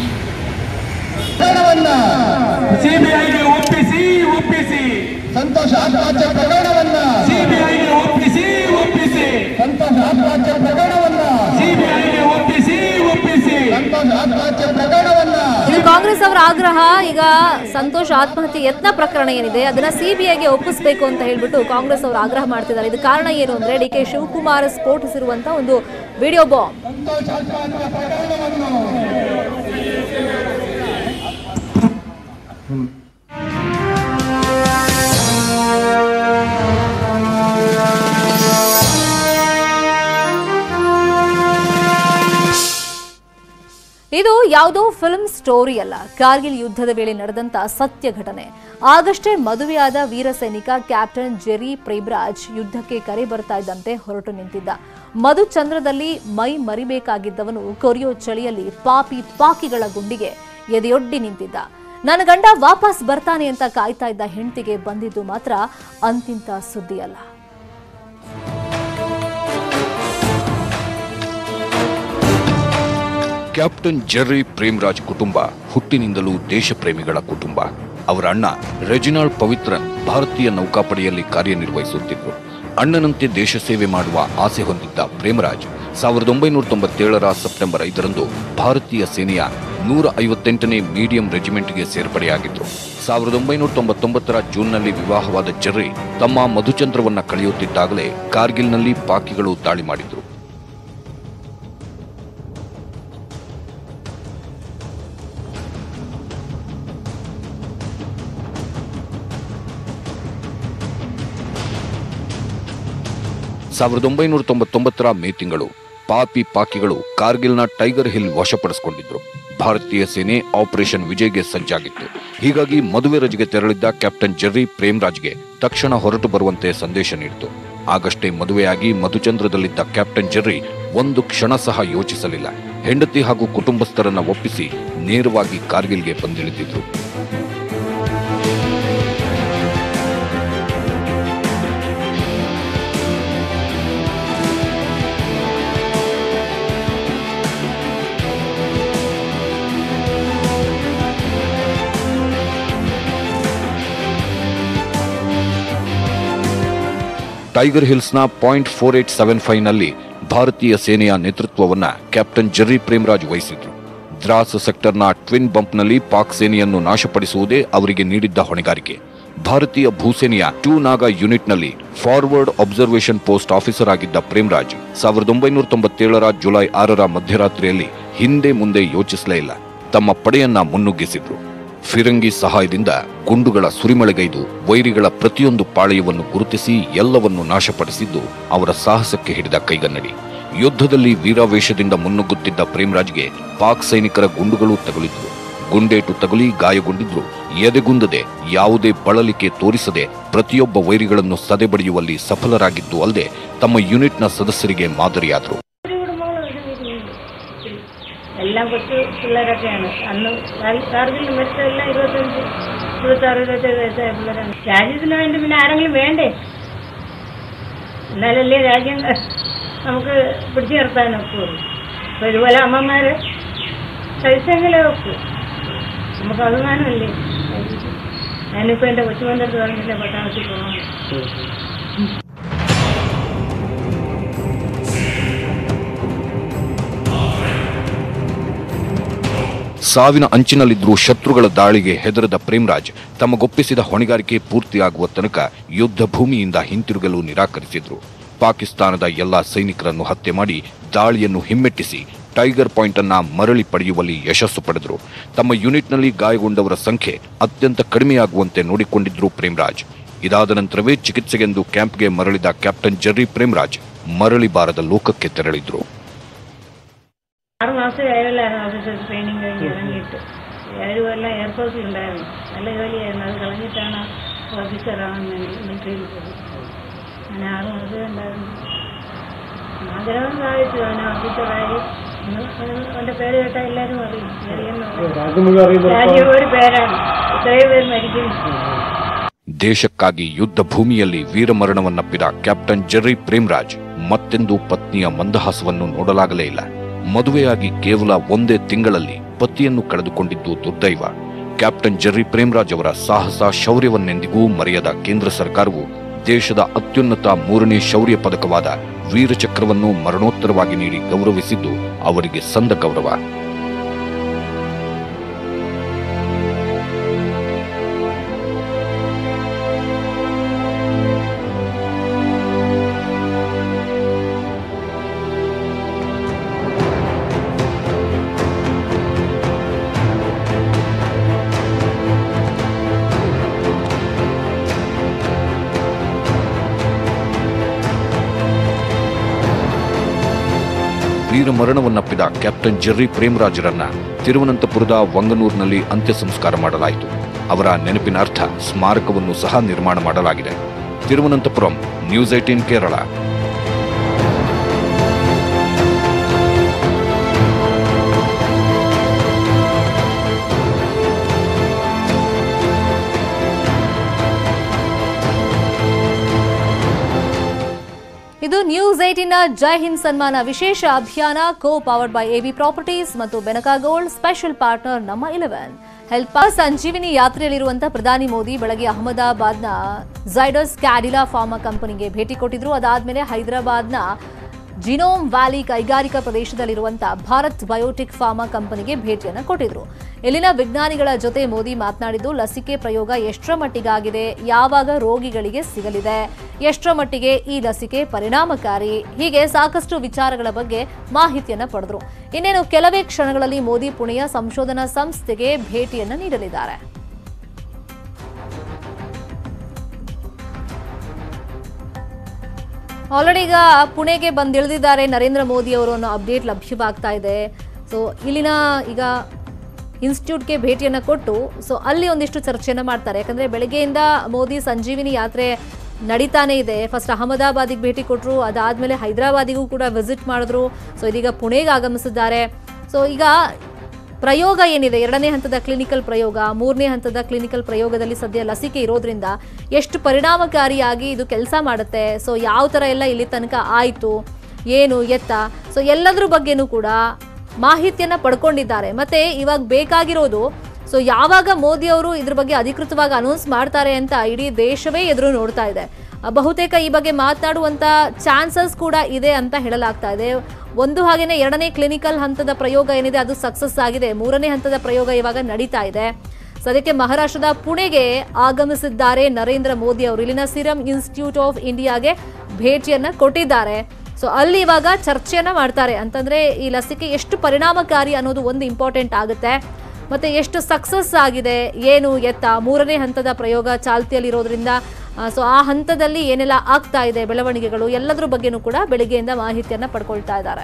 ಸಿಬಿಐಗೆ ಒಪ್ಪಿಸಿ ಒಪ್ಪಿಸಿ ಸಂತೋಷ್ ಆತ್ಮಹತ್ಯೆ ಪ್ರಕರಣವನ್ನ ಸಿಬಿಐಗೆ ಒಪ್ಪಿಸಿ ಒಪ್ಪಿಸಿ ಸಂತೋಷ್ ಆತ್ಮಹತ್ಯೆ ಪ್ರಕರಣವನ್ನ ಸಿಬಿಐಗೆ ಒಪ್ಪಿಸಿ ಒಪ್ಪಿಸಿ ಸಂತೋಷ್ ಆತ್ಮಹತ್ಯೆ ಪ್ರಕರಣವನ್ನ ಇನ್ನು ಕಾಂಗ್ರೆಸ್ ಅವರ ಆಗ್ರಹ ಈಗ ಸಂತೋಷ್ ಆತ್ಮಹತ್ಯೆ ಯತ್ನ ಪ್ರಕರಣ ಏನಿದೆ ಅದನ್ನ ಸಿಬಿಐಗೆ ಒಪ್ಪಿಸಬೇಕು ಅಂತ ಹೇಳ್ಬಿಟ್ಟು ಕಾಂಗ್ರೆಸ್ ಅವರು ಆಗ್ರಹ ಮಾಡ್ತಿದ್ದಾರೆ ಇದು ಕಾರಣ ಏನು ಅಂದ್ರೆ ಡಿ ಕೆ ಶಿವಕುಮಾರ್ ಸ್ಫೋಟಿಸಿರುವಂತ ಒಂದು ವಿಡಿಯೋ ಬಾಂಬ್ ಸಂತೋಷ್ ಆತ್ಮಹತ್ಯೆ ಪ್ರಕರಣವನ್ನು ಇದು ಯಾವುದೋ ಫಿಲ್ಮ್ ಸ್ಟೋರಿ ಅಲ್ಲ ಕಾರ್ಗಿಲ್ ಯುದ್ಧದ ವೇಳೆ ನಡೆದಂತ ಸತ್ಯ ಘಟನೆ ಆಗಷ್ಟೇ ಮದುವೆಯಾದ ವೀರ ಸೈನಿಕ ಕ್ಯಾಪ್ಟನ್ ಜೆರಿ ಪ್ರೇಬ್ರಾಜ್ ಯುದ್ಧಕ್ಕೆ ಕರೆ ಬರ್ತಾ ಇದ್ದಂತೆ ಹೊರಟು ನಿಂತಿದ್ದ ಮಧುಚಂದ್ರದಲ್ಲಿ ಮೈ ಮರಿಬೇಕಾಗಿದ್ದವನು ಕೊರಿಯೋ ಚಳಿಯಲ್ಲಿ ಪಾಪಿ ಪಾಕಿಗಳ ಗುಂಡಿಗೆ ಎದೆಯೊಡ್ಡಿ ನಿಂತಿದ್ದ ನನ್ನ ಗಂಡ ವಾಪಸ್ ಬರ್ತಾನೆ ಅಂತ ಕಾಯ್ತಾ ಇದ್ದ ಹೆಂಡತಿಗೆ ಬಂದಿದ್ದು ಮಾತ್ರ ಅಂತಿಂತ ಸುದ್ದಿ ಅಲ್ಲ ಕ್ಯಾಪ್ಟನ್ ಜೆರ್ರಿ ಪ್ರೇಮ್ರಾಜ್ ಕುಟುಂಬ ಹುಟ್ಟಿನಿಂದಲೂ ದೇಶಪ್ರೇಮಿಗಳ ಕುಟುಂಬ ಅವರ ಅಣ್ಣ ರೆಜಿನಾಲ್ಡ್ ಪವಿತ್ರನ್ ಭಾರತೀಯ ನೌಕಾಪಡೆಯಲ್ಲಿ ಕಾರ್ಯನಿರ್ವಹಿಸುತ್ತಿದ್ದರು ಅಣ್ಣನಂತೆ ದೇಶ ಸೇವೆ ಮಾಡುವ ಆಸೆ ಹೊಂದಿದ್ದ ಪ್ರೇಮರಾಜ್ ಸಾವಿರದ ಒಂಬೈನೂರ ತೊಂಬತ್ತೇಳರ ಸೆಪ್ಟೆಂಬರ್ ಐದರಂದು ಭಾರತೀಯ ಸೇನೆಯ ನೂರ ಐವತ್ತೆಂಟನೇ ಮೀಡಿಯಂ ರೆಜಿಮೆಂಟ್ಗೆ ಸೇರ್ಪಡೆಯಾಗಿದ್ರು ಸಾವಿರದ ಒಂಬೈನೂರ ತೊಂಬತ್ತೊಂಬತ್ತರ ಜೂನ್ನಲ್ಲಿ ವಿವಾಹವಾದ ಜೆರ್ರಿ ತಮ್ಮ ಮಧುಚಂದ್ರವನ್ನ ಕಳೆಯುತ್ತಿದ್ದಾಗಲೇ ಕಾರ್ಗಿಲ್ನಲ್ಲಿ ಪಾಕಿಗಳು ದಾಳಿ ಮಾಡಿದ್ರು ಸಾವಿರದ ಒಂಬೈನೂರ ತೊಂಬತ್ತೊಂಬತ್ತರ ಮೇ ತಿಂಗಳು ಪಾಪಿ ಪಾಕಿಗಳು ಕಾರ್ಗಿಲ್ನ ಟೈಗರ್ ಹಿಲ್ ವಶಪಡಿಸಿಕೊಂಡಿದ್ರು ಭಾರತೀಯ ಸೇನೆ ಆಪರೇಷನ್ ವಿಜಯ್ಗೆ ಸಜ್ಜಾಗಿತ್ತು ಹೀಗಾಗಿ ಮದುವೆ ರಜೆಗೆ ತೆರಳಿದ್ದ ಕ್ಯಾಪ್ಟನ್ ಜೆರ್ರಿ ಪ್ರೇಮ್ರಾಜ್ಗೆ ತಕ್ಷಣ ಹೊರಟು ಬರುವಂತೆ ಸಂದೇಶ ನೀಡಿತು ಆಗಷ್ಟೇ ಮದುವೆಯಾಗಿ ಮಧುಚಂದ್ರದಲ್ಲಿದ್ದ ಕ್ಯಾಪ್ಟನ್ ಜೆರ್ರಿ ಒಂದು ಕ್ಷಣ ಸಹ ಯೋಚಿಸಲಿಲ್ಲ ಹೆಂಡತಿ ಹಾಗೂ ಕುಟುಂಬಸ್ಥರನ್ನ ಒಪ್ಪಿಸಿ ನೇರವಾಗಿ ಕಾರ್ಗಿಲ್ಗೆ ಬಂದಿಳಿದಿದ್ರು ಟೈಗರ್ ಹಿಲ್ಸ್ನ point four eight seven five ನಲ್ಲಿ ಭಾರತೀಯ ಸೇನೆಯ ನೇತೃತ್ವವನ್ನ ಕ್ಯಾಪ್ಟನ್ ಜೆರ್ರಿ ಪ್ರೇಮ್ರಾಜ್ ವಹಿಸಿದ್ರು ದ್ರಾಸ್ ಸೆಕ್ಟರ್ನ ಟ್ವಿನ್ ಬಂಪ್ನಲ್ಲಿ ಪಾಕ್ ಸೇನೆಯನ್ನು ನಾಶಪಡಿಸುವುದೇ ಅವರಿಗೆ ನೀಡಿದ್ದ ಹೊಣೆಗಾರಿಕೆ ಭಾರತೀಯ ಭೂಸೇನೆಯ ಟೂ ನಾಗಾ ಯೂನಿಟ್ನಲ್ಲಿ ಫಾರ್ವರ್ಡ್ ಅಬ್ಸರ್ವೇಷನ್ ಪೋಸ್ಟ್ ಆಫೀಸರ್ ಆಗಿದ್ದ ಪ್ರೇಮ್ರಾಜ್ ಸಾವಿರದ ಒಂಬೈನೂರ ತೊಂಬತ್ತೇಳರ ಜುಲೈ ಆರರ ಮಧ್ಯರಾತ್ರಿಯಲ್ಲಿ ಹಿಂದೆ ಮುಂದೆ ಯೋಚಿಸಲೇ ಇಲ್ಲ ತಮ್ಮ ಪಡೆಯನ್ನ ಮುನ್ನುಗ್ಗಿಸಿದ್ರು ಫಿರಂಗಿ ಸಹಾಯದಿಂದ ಗುಂಡುಗಳ ಸುರಿಮಳೆಗೈದು ವೈರಿಗಳ ಪ್ರತಿಯೊಂದು ಪಾಳೆಯವನ್ನು ಗುರುತಿಸಿ ಎಲ್ಲವನ್ನು ನಾಶಪಡಿಸಿದ್ದು ಅವರ ಸಾಹಸಕ್ಕೆ ಹಿಡಿದ ಕೈಗನ್ನಡಿ ಯುದ್ಧದಲ್ಲಿ ವೀರಾವೇಶದಿಂದ ಮುನ್ನುಗ್ಗುತ್ತಿದ್ದ ಪ್ರೇಮ್ರಾಜ್ಗೆ ಪಾಕ್ ಸೈನಿಕರ ಗುಂಡುಗಳು ತಗುಲಿದ್ವು ಗುಂಡೇಟು ತಗುಲಿ ಗಾಯಗೊಂಡಿದ್ರು ಎದೆಗುಂದದೆ ಯಾವುದೇ ಬಳಲಿಕೆ ತೋರಿಸದೆ ಪ್ರತಿಯೊಬ್ಬ ವೈರಿಗಳನ್ನು ಸದೆಬಡಿಯುವಲ್ಲಿ ಸಫಲರಾಗಿದ್ದು ಅಲ್ಲದೆ ತಮ್ಮ ಯೂನಿಟ್ನ ಸದಸ್ಯರಿಗೆ ಮಾದರಿಯಾದರು ഒരു കുടുംബങ്ങളും ഒരു വീട്ടിലുണ്ട് എല്ലാം കൊച്ചു പിള്ളേരൊക്കെയാണ് അന്ന് കാർ- കാർഗിൽ മരിച്ചതെല്ലാം ഇരുപത്തഞ്ച് ഇരുപത്താറ് ഇരുപത്തേഴ് വയസ്സായ പിള്ളേരാണ് രാജ്യത്തിന് വേണ്ടി പിന്നെ ആരെങ്കിലും വേണ്ടേ എന്നാലല്ലേ രാജ്യം നമുക്ക് പിടിച്ചു നിർത്താൻ ഒക്കുള്ളൂ അപ്പോൾ ഇതുപോലെ അമ്മമാര് കഴിച്ചെങ്കിലേ ഒക്കൂ നമുക്ക് അഭിമാനമല്ലേ ഞാനിപ്പോൾ എൻ്റെ കൊച്ചുമോൻ്റെ അടുത്ത് പറഞ്ഞില്ല പട്ടാളത്തിൽ പോകണം ಸಾವಿನ ಅಂಚಿನಲ್ಲಿದ್ರೂ ಶತ್ರುಗಳ ದಾಳಿಗೆ ಹೆದರದ ಪ್ರೇಮ್ರಾಜ್ ತಮಗೊಪ್ಪಿಸಿದ ಹೊಣೆಗಾರಿಕೆ ಪೂರ್ತಿಯಾಗುವ ತನಕ ಯುದ್ಧ ಭೂಮಿಯಿಂದ ಹಿಂತಿರುಗಲು ನಿರಾಕರಿಸಿದ್ರು ಪಾಕಿಸ್ತಾನದ ಎಲ್ಲಾ ಸೈನಿಕರನ್ನು ಹತ್ಯೆ ಮಾಡಿ ದಾಳಿಯನ್ನು ಹಿಮ್ಮೆಟ್ಟಿಸಿ ಟೈಗರ್ ಪಾಯಿಂಟ್ ಅನ್ನ ಮರಳಿ ಪಡೆಯುವಲ್ಲಿ ಯಶಸ್ಸು ಪಡೆದರು ತಮ್ಮ ಯೂನಿಟ್ನಲ್ಲಿ ಗಾಯಗೊಂಡವರ ಸಂಖ್ಯೆ ಅತ್ಯಂತ ಕಡಿಮೆಯಾಗುವಂತೆ ನೋಡಿಕೊಂಡಿದ್ರು ಪ್ರೇಮ್ರಾಜ್ ಇದಾದ ನಂತರವೇ ಚಿಕಿತ್ಸೆಗೆಂದು ಕ್ಯಾಂಪ್ಗೆ ಮರಳಿದ ಕ್ಯಾಪ್ಟನ್ ಜೆರ್ರಿ ಪ್ರೇಮ್ರಾಜ್ ಮರಳಿ ಬಾರದ ಲೋಕಕ್ಕೆ ತೆರಳಿದ್ರು ആറ് മാസം ആയല്ലായിരുന്നു ഓഫീസർ ട്രെയിനിങ് കഴിഞ്ഞ് ഇറങ്ങിയിട്ട് ഏഴ് കൊല്ലം എയർഫോഴ്സിലുണ്ടായിരുന്നു നല്ല ജോലിയായിരുന്നു അത് കളഞ്ഞിട്ടാണ് ഓഫീസറാണെന്ന് മിലിറ്ററിയിൽ പോയത് അങ്ങനെ ആറ് മാസം ഉണ്ടായിരുന്നു ആഗ്രഹം സാധിച്ചു അവനെ ഓഫീസറായി ഇന്ന് അവന് അവൻ്റെ പേര് കേട്ടാൽ എല്ലാവരും അറിയും അറിയുന്ന രാജ്യം ഒരു പേരാണ് ഇത്രയും പേര് മരിക്കുന്നു ದೇಶಕ್ಕಾಗಿ ಯುದ್ಧ ಭೂಮಿಯಲ್ಲಿ ವೀರಮರಣವನ್ನಪ್ಪಿದ ಕ್ಯಾಪ್ಟನ್ ಜೆರ್ರಿ ಪ್ರೇಮ್ರಾಜ್ ಮತ್ತೆಂದೂ ಪತ್ನಿಯ ಮಂದಹಾಸವನ್ನು ನೋಡಲಾಗಲೇ ಇಲ್ಲ ಮದುವೆಯಾಗಿ ಕೇವಲ ಒಂದೇ ತಿಂಗಳಲ್ಲಿ ಪತಿಯನ್ನು ಕಳೆದುಕೊಂಡಿದ್ದು ದುರ್ದೈವ ಕ್ಯಾಪ್ಟನ್ ಜೆರ್ರಿ ಪ್ರೇಮ್ರಾಜ್ ಅವರ ಸಾಹಸ ಶೌರ್ಯವನ್ನೆಂದಿಗೂ ಮರೆಯದ ಕೇಂದ್ರ ಸರ್ಕಾರವು ದೇಶದ ಅತ್ಯುನ್ನತ ಮೂರನೇ ಶೌರ್ಯ ಪದಕವಾದ ವೀರಚಕ್ರವನ್ನು ಮರಣೋತ್ತರವಾಗಿ ನೀಡಿ ಗೌರವಿಸಿದ್ದು ಅವರಿಗೆ ಸಂದ ಗೌರವ ವೀರ ಮರಣವನ್ನಪ್ಪಿದ ಕ್ಯಾಪ್ಟನ್ ಜೆರ್ರಿ ಪ್ರೇಮರಾಜರನ್ನ ತಿರುವನಂತಪುರದ ವಂಗನೂರಿನಲ್ಲಿ ಅಂತ್ಯ ಸಂಸ್ಕಾರ ಮಾಡಲಾಯಿತು ಅವರ ನೆನಪಿನ ಅರ್ಥ ಸ್ಮಾರಕವನ್ನು ಸಹ ನಿರ್ಮಾಣ ಮಾಡಲಾಗಿದೆ ತಿರುವನಂತಪುರಂ ನ್ಯೂಸ್ ಏಟೀನ್ ಕೇರಳ ಇದು ನ್ಯೂಸ್ ಏಟಿನ ಜೈ ಹಿಂದ್ ಸನ್ಮಾನ ವಿಶೇಷ ಅಭಿಯಾನ co powered by AV properties ಮತ್ತು ಬೆನಕಾ ಗೋಲ್ಡ್ ಸ್ಪೆಷಲ್ ಪಾರ್ಟ್ನರ್ ನಮ್ಮ ಇಲೆವೆನ್ ಹೆಲ್ಪ್ ಸಂಜೀವಿನಿ ಯಾತ್ರೆಯಲ್ಲಿರುವಂತಹ ಪ್ರಧಾನಿ ಮೋದಿ ಬೆಳಗ್ಗೆ ಅಹಮದಾಬಾದ್ನ ಝೈಡಸ್ ಕ್ಯಾಡಿಲಾ ಫಾರ್ಮಾ ಕಂಪನಿಗೆ ಭೇಟಿ ಕೊಟ್ಟಿದ್ರು ಅದಾದ್ಮೇಲೆ ಹೈದರಾಬಾದ್ನ ಜಿನೋಮ್ ವ್ಯಾಲಿ ಕೈಗಾರಿಕಾ ಪ್ರದೇಶದಲ್ಲಿರುವಂತಹ ಭಾರತ್ ಬಯೋಟಿಕ್ ಫಾರ್ಮಾ ಕಂಪನಿಗೆ ಭೇಟಿಯನ್ನು ಕೊಟ್ಟಿದ್ರು ಇಲ್ಲಿನ ವಿಜ್ಞಾನಿಗಳ ಜೊತೆ ಮೋದಿ ಮಾತನಾಡಿದ್ದು ಲಸಿಕೆ ಪ್ರಯೋಗ ಎಷ್ಟರ ಮಟ್ಟಿಗಾಗಿದೆ ಯಾವಾಗ ರೋಗಿಗಳಿಗೆ ಸಿಗಲಿದೆ ಎಷ್ಟರ ಮಟ್ಟಿಗೆ ಈ ಲಸಿಕೆ ಪರಿಣಾಮಕಾರಿ ಹೀಗೆ ಸಾಕಷ್ಟು ವಿಚಾರಗಳ ಬಗ್ಗೆ ಮಾಹಿತಿಯನ್ನ ಪಡೆದ್ರು ಇನ್ನೇನು ಕೆಲವೇ ಕ್ಷಣಗಳಲ್ಲಿ ಮೋದಿ ಪುಣೆಯ ಸಂಶೋಧನಾ ಸಂಸ್ಥೆಗೆ ಭೇಟಿಯನ್ನ ನೀಡಲಿದ್ದಾರೆ ಆಲ್ರೆಡಿ ಈಗ ಪುಣೆಗೆ ಬಂದಿಳಿದಿದ್ದಾರೆ ನರೇಂದ್ರ ಮೋದಿ ಅವರು ಅನ್ನೋ ಅಪ್ಡೇಟ್ ಲಭ್ಯವಾಗ್ತಾ ಇದೆ ಸೊ ಇಲ್ಲಿನ ಈಗ ಇನ್ಸ್ಟಿಟ್ಯೂಟ್ಗೆ ಭೇಟಿಯನ್ನು ಕೊಟ್ಟು ಸೊ ಅಲ್ಲಿ ಒಂದಿಷ್ಟು ಚರ್ಚೆಯನ್ನು ಮಾಡ್ತಾರೆ ಯಾಕಂದ್ರೆ ಬೆಳಗ್ಗೆಯಿಂದ ಮೋದಿ ಸಂಜೀವಿನಿ ಯಾತ್ರೆ ನಡೀತಾನೆ ಇದೆ ಫಸ್ಟ್ ಅಹಮದಾಬಾದಿಗೆ ಭೇಟಿ ಕೊಟ್ಟರು ಅದಾದಮೇಲೆ ಹೈದರಾಬಾದಿಗೂ ಕೂಡ ವಿಸಿಟ್ ಮಾಡಿದ್ರು ಸೊ ಇದೀಗ ಪುಣೆಗೆ ಆಗಮಿಸಿದ್ದಾರೆ ಸೊ ಈಗ ಪ್ರಯೋಗ ಏನಿದೆ ಎರಡನೇ ಹಂತದ ಕ್ಲಿನಿಕಲ್ ಪ್ರಯೋಗ ಮೂರನೇ ಹಂತದ ಕ್ಲಿನಿಕಲ್ ಪ್ರಯೋಗದಲ್ಲಿ ಸದ್ಯ ಲಸಿಕೆ ಇರೋದ್ರಿಂದ ಎಷ್ಟು ಪರಿಣಾಮಕಾರಿಯಾಗಿ ಇದು ಕೆಲಸ ಮಾಡುತ್ತೆ ಸೊ ಯಾವ ಥರ ಎಲ್ಲ ಇಲ್ಲಿ ತನಕ ಆಯಿತು ಏನು ಎತ್ತ ಸೊ ಎಲ್ಲದ್ರ ಬಗ್ಗೆನೂ ಕೂಡ ಮಾಹಿತಿಯನ್ನ ಪಡ್ಕೊಂಡಿದ್ದಾರೆ ಮತ್ತೆ ಇವಾಗ ಬೇಕಾಗಿರೋದು ಸೊ ಯಾವಾಗ ಮೋದಿ ಅವರು ಇದ್ರ ಬಗ್ಗೆ ಅಧಿಕೃತವಾಗಿ ಅನೌನ್ಸ್ ಮಾಡ್ತಾರೆ ಅಂತ ಇಡೀ ದೇಶವೇ ಎದುರು ನೋಡ್ತಾ ಇದೆ ಅಹ್, ಬಹುತೇಕ ಈ ಬಗ್ಗೆ ಮಾತನಾಡುವಂತ ಚಾನ್ಸಸ್ ಕೂಡ ಇದೆ ಅಂತ ಹೇಳಲಾಗ್ತಾ ಇದೆ ಒಂದು ಹಾಗೇನೆ ಎರಡನೇ ಕ್ಲಿನಿಕಲ್ ಹಂತದ ಪ್ರಯೋಗ ಏನಿದೆ ಅದು ಸಕ್ಸಸ್ ಆಗಿದೆ ಮೂರನೇ ಹಂತದ ಪ್ರಯೋಗ ಇವಾಗ ನಡೀತಾ ಇದೆ ಸದ್ಯಕ್ಕೆ ಮಹಾರಾಷ್ಟ್ರದ ಪುಣೆಗೆ ಆಗಮಿಸಿದ್ದಾರೆ ನರೇಂದ್ರ ಮೋದಿ ಅವರು ಇಲ್ಲಿನ ಸಿರಮ್ ಇನ್ಸ್ಟಿಟ್ಯೂಟ್ ಆಫ್ ಇಂಡಿಯಾಗೆ ಭೇಟಿಯನ್ನ ಕೊಟ್ಟಿದ್ದಾರೆ ಸೊ ಅಲ್ಲಿ ಇವಾಗ ಚರ್ಚೆಯನ್ನ ಮಾಡ್ತಾರೆ ಅಂತಂದ್ರೆ ಈ ಲಸಿಕೆ ಎಷ್ಟು ಪರಿಣಾಮಕಾರಿ ಅನ್ನೋದು ಒಂದು ಇಂಪಾರ್ಟೆಂಟ್ ಆಗುತ್ತೆ ಮತ್ತೆ ಎಷ್ಟು ಸಕ್ಸಸ್ ಆಗಿದೆ ಏನು ಎತ್ತ ಮೂರನೇ ಹಂತದ ಪ್ರಯೋಗ ಚಾಲ್ತಿಯಲ್ಲಿರೋದ್ರಿಂದ ಸೊ ಆ ಹಂತದಲ್ಲಿ ಏನೆಲ್ಲ ಆಗ್ತಾ ಇದೆ ಬೆಳವಣಿಗೆಗಳು ಎಲ್ಲದ್ರ ಬಗ್ಗೆನೂ ಕೂಡ ಬೆಳಿಗ್ಗೆಯಿಂದ ಮಾಹಿತಿಯನ್ನ ಪಡ್ಕೊಳ್ತಾ ಇದ್ದಾರೆ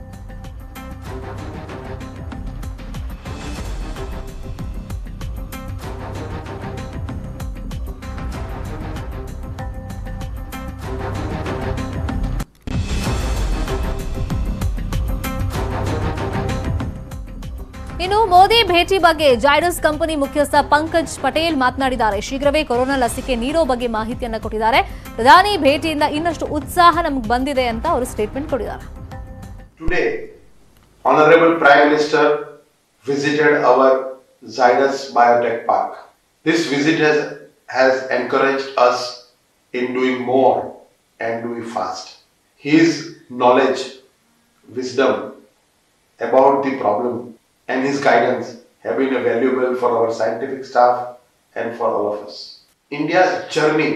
ಇನ್ನು ಮೋದಿ ಭೇಟಿ ಬಗ್ಗೆ ಜೈಡಸ್ ಕಂಪನಿ ಮುಖ್ಯಸ್ಥ ಪಂಕಜ್ ಪಟೇಲ್ ಮಾತನಾಡಿದ್ದಾರೆ ಶೀಘ್ರವೇ ಕೊರೋನಾ ಲಸಿಕೆ ನೀಡೋ ಬಗ್ಗೆ ಮಾಹಿತಿಯನ್ನ ಕೊಟ್ಟಿದ್ದಾರೆ ಪ್ರಧಾನಿ ಭೇಟಿಯಿಂದ ಇನ್ನಷ್ಟು ಉತ್ಸಾಹ ನಮ್ಗೆ ಬಂದಿದೆ ಅಂತ ಅವರು ಸ್ಟೇಟ್ಮೆಂಟ್ ಕೊಟ್ಟಿದ್ದಾರೆ Today, Honorable Prime Minister visited our Zydus Biotech Park. This visit has, has encouraged us in doing more and doing fast. His knowledge, wisdom about the problem and his guidance have been valuable for our scientific staff and for all of us. India's journey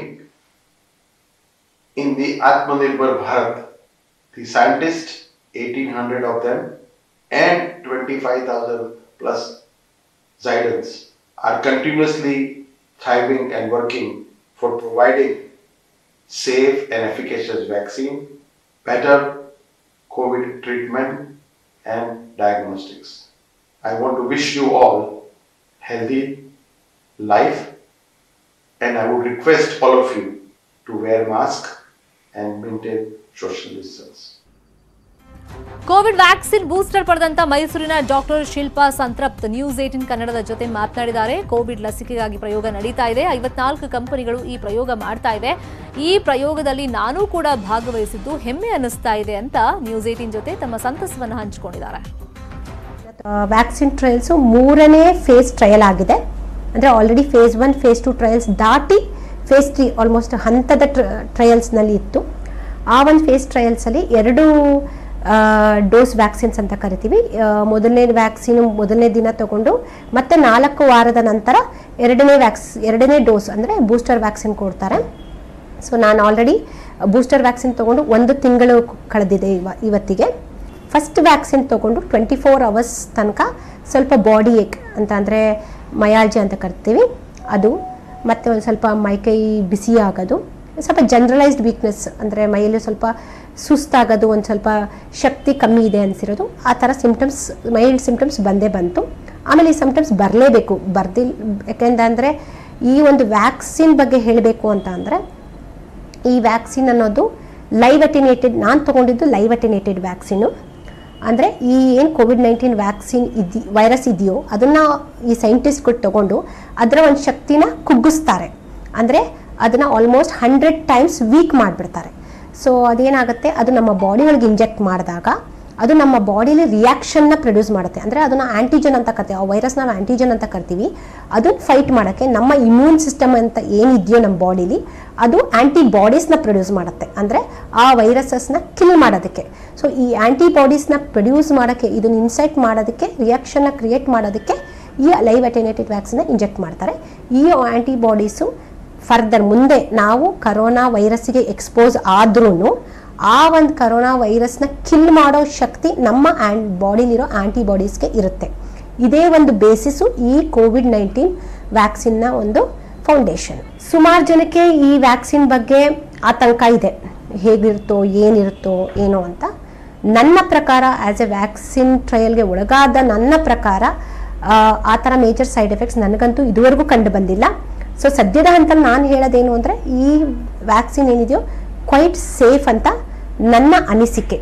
in the Atmanirbhar Bharat, the scientists, 1800 of them, and 25,000 plus Zydans are continuously thriving and working for providing safe and efficacious vaccine, better COVID treatment, and diagnostics. I want to wish you all healthy life and I would request all of you to wear mask and maintain social distance. Covid vaccine booster ಪಡೆದಂತ ಮೈಸೂರಿನ doctor Shilpa Santrapt news eighteen ಕನ್ನಡದ ಜೊತೆ ಮಾತನಾಡಿದ್ದಾರೆ Covid ಲಸಿಕೆಗಾಗಿ ಪ್ರಯೋಗ ನಡೀತಾ ಇದೆ ಐವತ್ನಾಲ್ಕು ಕಂಪನಿಗಳು ಈ ಪ್ರಯೋಗ ಮಾಡ್ತಾ ಇವೆ ಈ ಪ್ರಯೋಗದಲ್ಲಿ ನಾನೂ ಕೂಡ ಭಾಗವಹಿಸಿದ್ದು ಹೆಮ್ಮೆ ಅನ್ನಿಸ್ತಾ ಇದೆ ಅಂತ ನ್ಯೂಸ್ ಏಟಿನ್ ಜೊತೆ ತಮ್ಮ ಸಂತಸವನ್ನು ಹಂಚಿಕೊಂಡಿದ್ದಾರೆ ವ್ಯಾಕ್ಸಿನ್ ಟ್ರಯಲ್ಸು ಮೂರನೇ ಫೇಸ್ ಟ್ರಯಲ್ ಆಗಿದೆ ಅಂದರೆ already phase one phase two trials ದಾಟಿ ಫೇಸ್ ತ್ರೀ ಆಲ್ಮೋಸ್ಟ್ ಹಂತದ ಟ್ರಯಲ್ಸ್ನಲ್ಲಿ ಇತ್ತು ಆ ಒಂದು ಫೇಸ್ ಟ್ರಯಲ್ಸಲ್ಲಿ ಎರಡು ಡೋಸ್ ವ್ಯಾಕ್ಸಿನ್ಸ್ ಅಂತ ಕರಿತೀವಿ ಆ, ಮೊದಲನೇ ವ್ಯಾಕ್ಸಿನ್ ಮೊದಲನೇ ದಿನ ತಗೊಂಡು ಮತ್ತೆ ನಾಲ್ಕು ವಾರದ ನಂತರ ಎರಡನೇ ವ್ಯಾಕ್ಸ್ ಎರಡನೇ ಡೋಸ್ ಅಂದರೆ ಬೂಸ್ಟರ್ ವ್ಯಾಕ್ಸಿನ್ ಕೊಡ್ತಾರೆ ಸೊ ನಾನು ಆಲ್ರೆಡಿ ಬೂಸ್ಟರ್ ವ್ಯಾಕ್ಸಿನ್ ತೊಗೊಂಡು ಒಂದು ತಿಂಗಳು ಕಳೆದಿದೆ ಇವ ಇವತ್ತಿಗೆ ಫಸ್ಟ್ ವ್ಯಾಕ್ಸಿನ್ ತೊಗೊಂಡು ಟ್ವೆಂಟಿ ಫೋರ್ ಅವರ್ಸ್ ತನಕ ಸ್ವಲ್ಪ ಬಾಡಿ ಏಕ್ ಅಂತ ಅಂದರೆ ಮಯಾಲ್ಜಿ ಅಂತ ಕರಿತೀವಿ ಅದು ಮತ್ತು ಒಂದು ಸ್ವಲ್ಪ ಮೈಕೈ ಬಿಸಿ ಆಗೋದು ಸ್ವಲ್ಪ ಜನರಲೈಸ್ಡ್ ವೀಕ್ನೆಸ್ ಅಂದರೆ ಮೈಯಲ್ಲಿ ಸ್ವಲ್ಪ ಸುಸ್ತಾಗೋದು ಒಂದು ಸ್ವಲ್ಪ ಶಕ್ತಿ ಕಮ್ಮಿ ಇದೆ ಅನಿಸಿರೋದು ಆ ಥರ ಸಿಮ್ಟಮ್ಸ್ ಮೈಲ್ಡ್ ಸಿಮ್ಟಮ್ಸ್ ಬಂದೇ ಬಂತು ಆಮೇಲೆ ಈ ಸಿಮ್ಟಮ್ಸ್ ಬರಲೇಬೇಕು ಬರ್ದಿಲ್ ಯಾಕೆಂದರೆ ಈ ಒಂದು ವ್ಯಾಕ್ಸಿನ್ ಬಗ್ಗೆ ಹೇಳಬೇಕು ಅಂತ ಅಂದರೆ ಈ ವ್ಯಾಕ್ಸಿನ್ ಅನ್ನೋದು ಲೈವ್ ಅಟಿನೇಟೆಡ್ ನಾನು ತೊಗೊಂಡಿದ್ದು ಲೈವ್ ಅಟಿನೇಟೆಡ್ ವ್ಯಾಕ್ಸಿನು ಅಂದರೆ ಈ ಏನು ಕೋವಿಡ್ ನೈನ್ಟೀನ್ ವ್ಯಾಕ್ಸಿನ್ ಇದ್ದಿ ವೈರಸ್ ಇದೆಯೋ ಅದನ್ನು ಈ ಸೈಂಟಿಸ್ಟ್ಗಳು ತಗೊಂಡು ಅದರ ಒಂದು ಶಕ್ತಿನ ಕುಗ್ಗಿಸ್ತಾರೆ ಅಂದರೆ ಅದನ್ನು ಆಲ್ಮೋಸ್ಟ್ ಹಂಡ್ರೆಡ್ ಟೈಮ್ಸ್ ವೀಕ್ ಮಾಡಿಬಿಡ್ತಾರೆ ಸೊ ಅದೇನಾಗುತ್ತೆ ಅದು ನಮ್ಮ ಬಾಡಿ ಒಳಗೆ ಇಂಜೆಕ್ಟ್ ಮಾಡಿದಾಗ ಅದು ನಮ್ಮ ಬಾಡಿಲಿ ರಿಯಾಕ್ಷನ್ನ ಪ್ರೊಡ್ಯೂಸ್ ಮಾಡುತ್ತೆ ಅಂದರೆ ಅದನ್ನು ಆ್ಯಂಟಿಜನ್ ಅಂತ ಕರಿತೀವಿ ಆ ವೈರಸ್ ನಾವು ಆ್ಯಂಟಿಜನ್ ಅಂತ ಕರಿತೀವಿ ಅದನ್ನ ಫೈಟ್ ಮಾಡೋಕ್ಕೆ ನಮ್ಮ ಇಮ್ಯೂನ್ ಸಿಸ್ಟಮ್ ಅಂತ ಏನಿದೆಯೋ ನಮ್ಮ ಬಾಡಿಲಿ ಅದು ಆ್ಯಂಟಿಬಾಡೀಸ್ನ ಪ್ರೊಡ್ಯೂಸ್ ಮಾಡುತ್ತೆ ಅಂದರೆ ಆ ವೈರಸಸ್ನ ಕಿಲ್ ಮಾಡೋದಕ್ಕೆ ಸೊ ಈ ಆ್ಯಂಟಿಬಾಡೀಸ್ನ ಪ್ರೊಡ್ಯೂಸ್ ಮಾಡೋಕ್ಕೆ ಇದನ್ನ ಇನ್ಸೈಟ್ ಮಾಡೋದಕ್ಕೆ ರಿಯಾಕ್ಷನ್ನ ಕ್ರಿಯೇಟ್ ಮಾಡೋದಕ್ಕೆ ಈ ಲೈವ್ ಅಟೆನೇಟೆಡ್ ವ್ಯಾಕ್ಸಿನ ಇಂಜೆಕ್ಟ್ ಮಾಡ್ತಾರೆ ಈ ಆ್ಯಂಟಿಬಾಡೀಸು ಫರ್ದರ್ ಮುಂದೆ ನಾವು ಕರೋನಾ ವೈರಸ್ಸಿಗೆ ಎಕ್ಸ್ಪೋಸ್ ಆದ್ರೂ ಆ ಒಂದು ಕರೋನಾ ವೈರಸ್ನ ಕಿಲ್ ಮಾಡೋ ಶಕ್ತಿ ನಮ್ಮ ಆ್ಯಂಡ್ ಬಾಡಿಲಿರೋ ಆ್ಯಂಟಿಬಾಡೀಸ್ಗೆ ಇರುತ್ತೆ ಇದೇ ಒಂದು ಬೇಸಿಸು ಈ ಕೋವಿಡ್ ನೈನ್ಟೀನ್ ವ್ಯಾಕ್ಸಿನ್ನ ಒಂದು ಫೌಂಡೇಶನ್ ಸುಮಾರು ಜನಕ್ಕೆ ಈ ವ್ಯಾಕ್ಸಿನ್ ಬಗ್ಗೆ ಆತಂಕ ಇದೆ ಹೇಗಿರುತ್ತೋ ಏನಿರುತ್ತೋ ಏನೋ ಅಂತ ನನ್ನ ಪ್ರಕಾರ ಆ್ಯಸ್ ಎ ವ್ಯಾಕ್ಸಿನ್ ಟ್ರಯಲ್ಗೆ ಒಳಗಾದ ನನ್ನ ಪ್ರಕಾರ ಆ, ಆ ಥರ ಮೇಜರ್ ಸೈಡ್ ಎಫೆಕ್ಟ್ಸ್ ನನಗಂತೂ ಇದುವರೆಗೂ ಕಂಡು ಬಂದಿಲ್ಲ ಸೊ ಸದ್ಯದ ಹಂತಲ್ಲಿ ನಾನು ಹೇಳೋದೇನು ಅಂದರೆ ಈ ವ್ಯಾಕ್ಸಿನ್ ಏನಿದೆಯೋ ಕ್ವೈಟ್ ಸೇಫ್ ಅಂತ ನನ್ನ ಅನಿಸಿಕೆ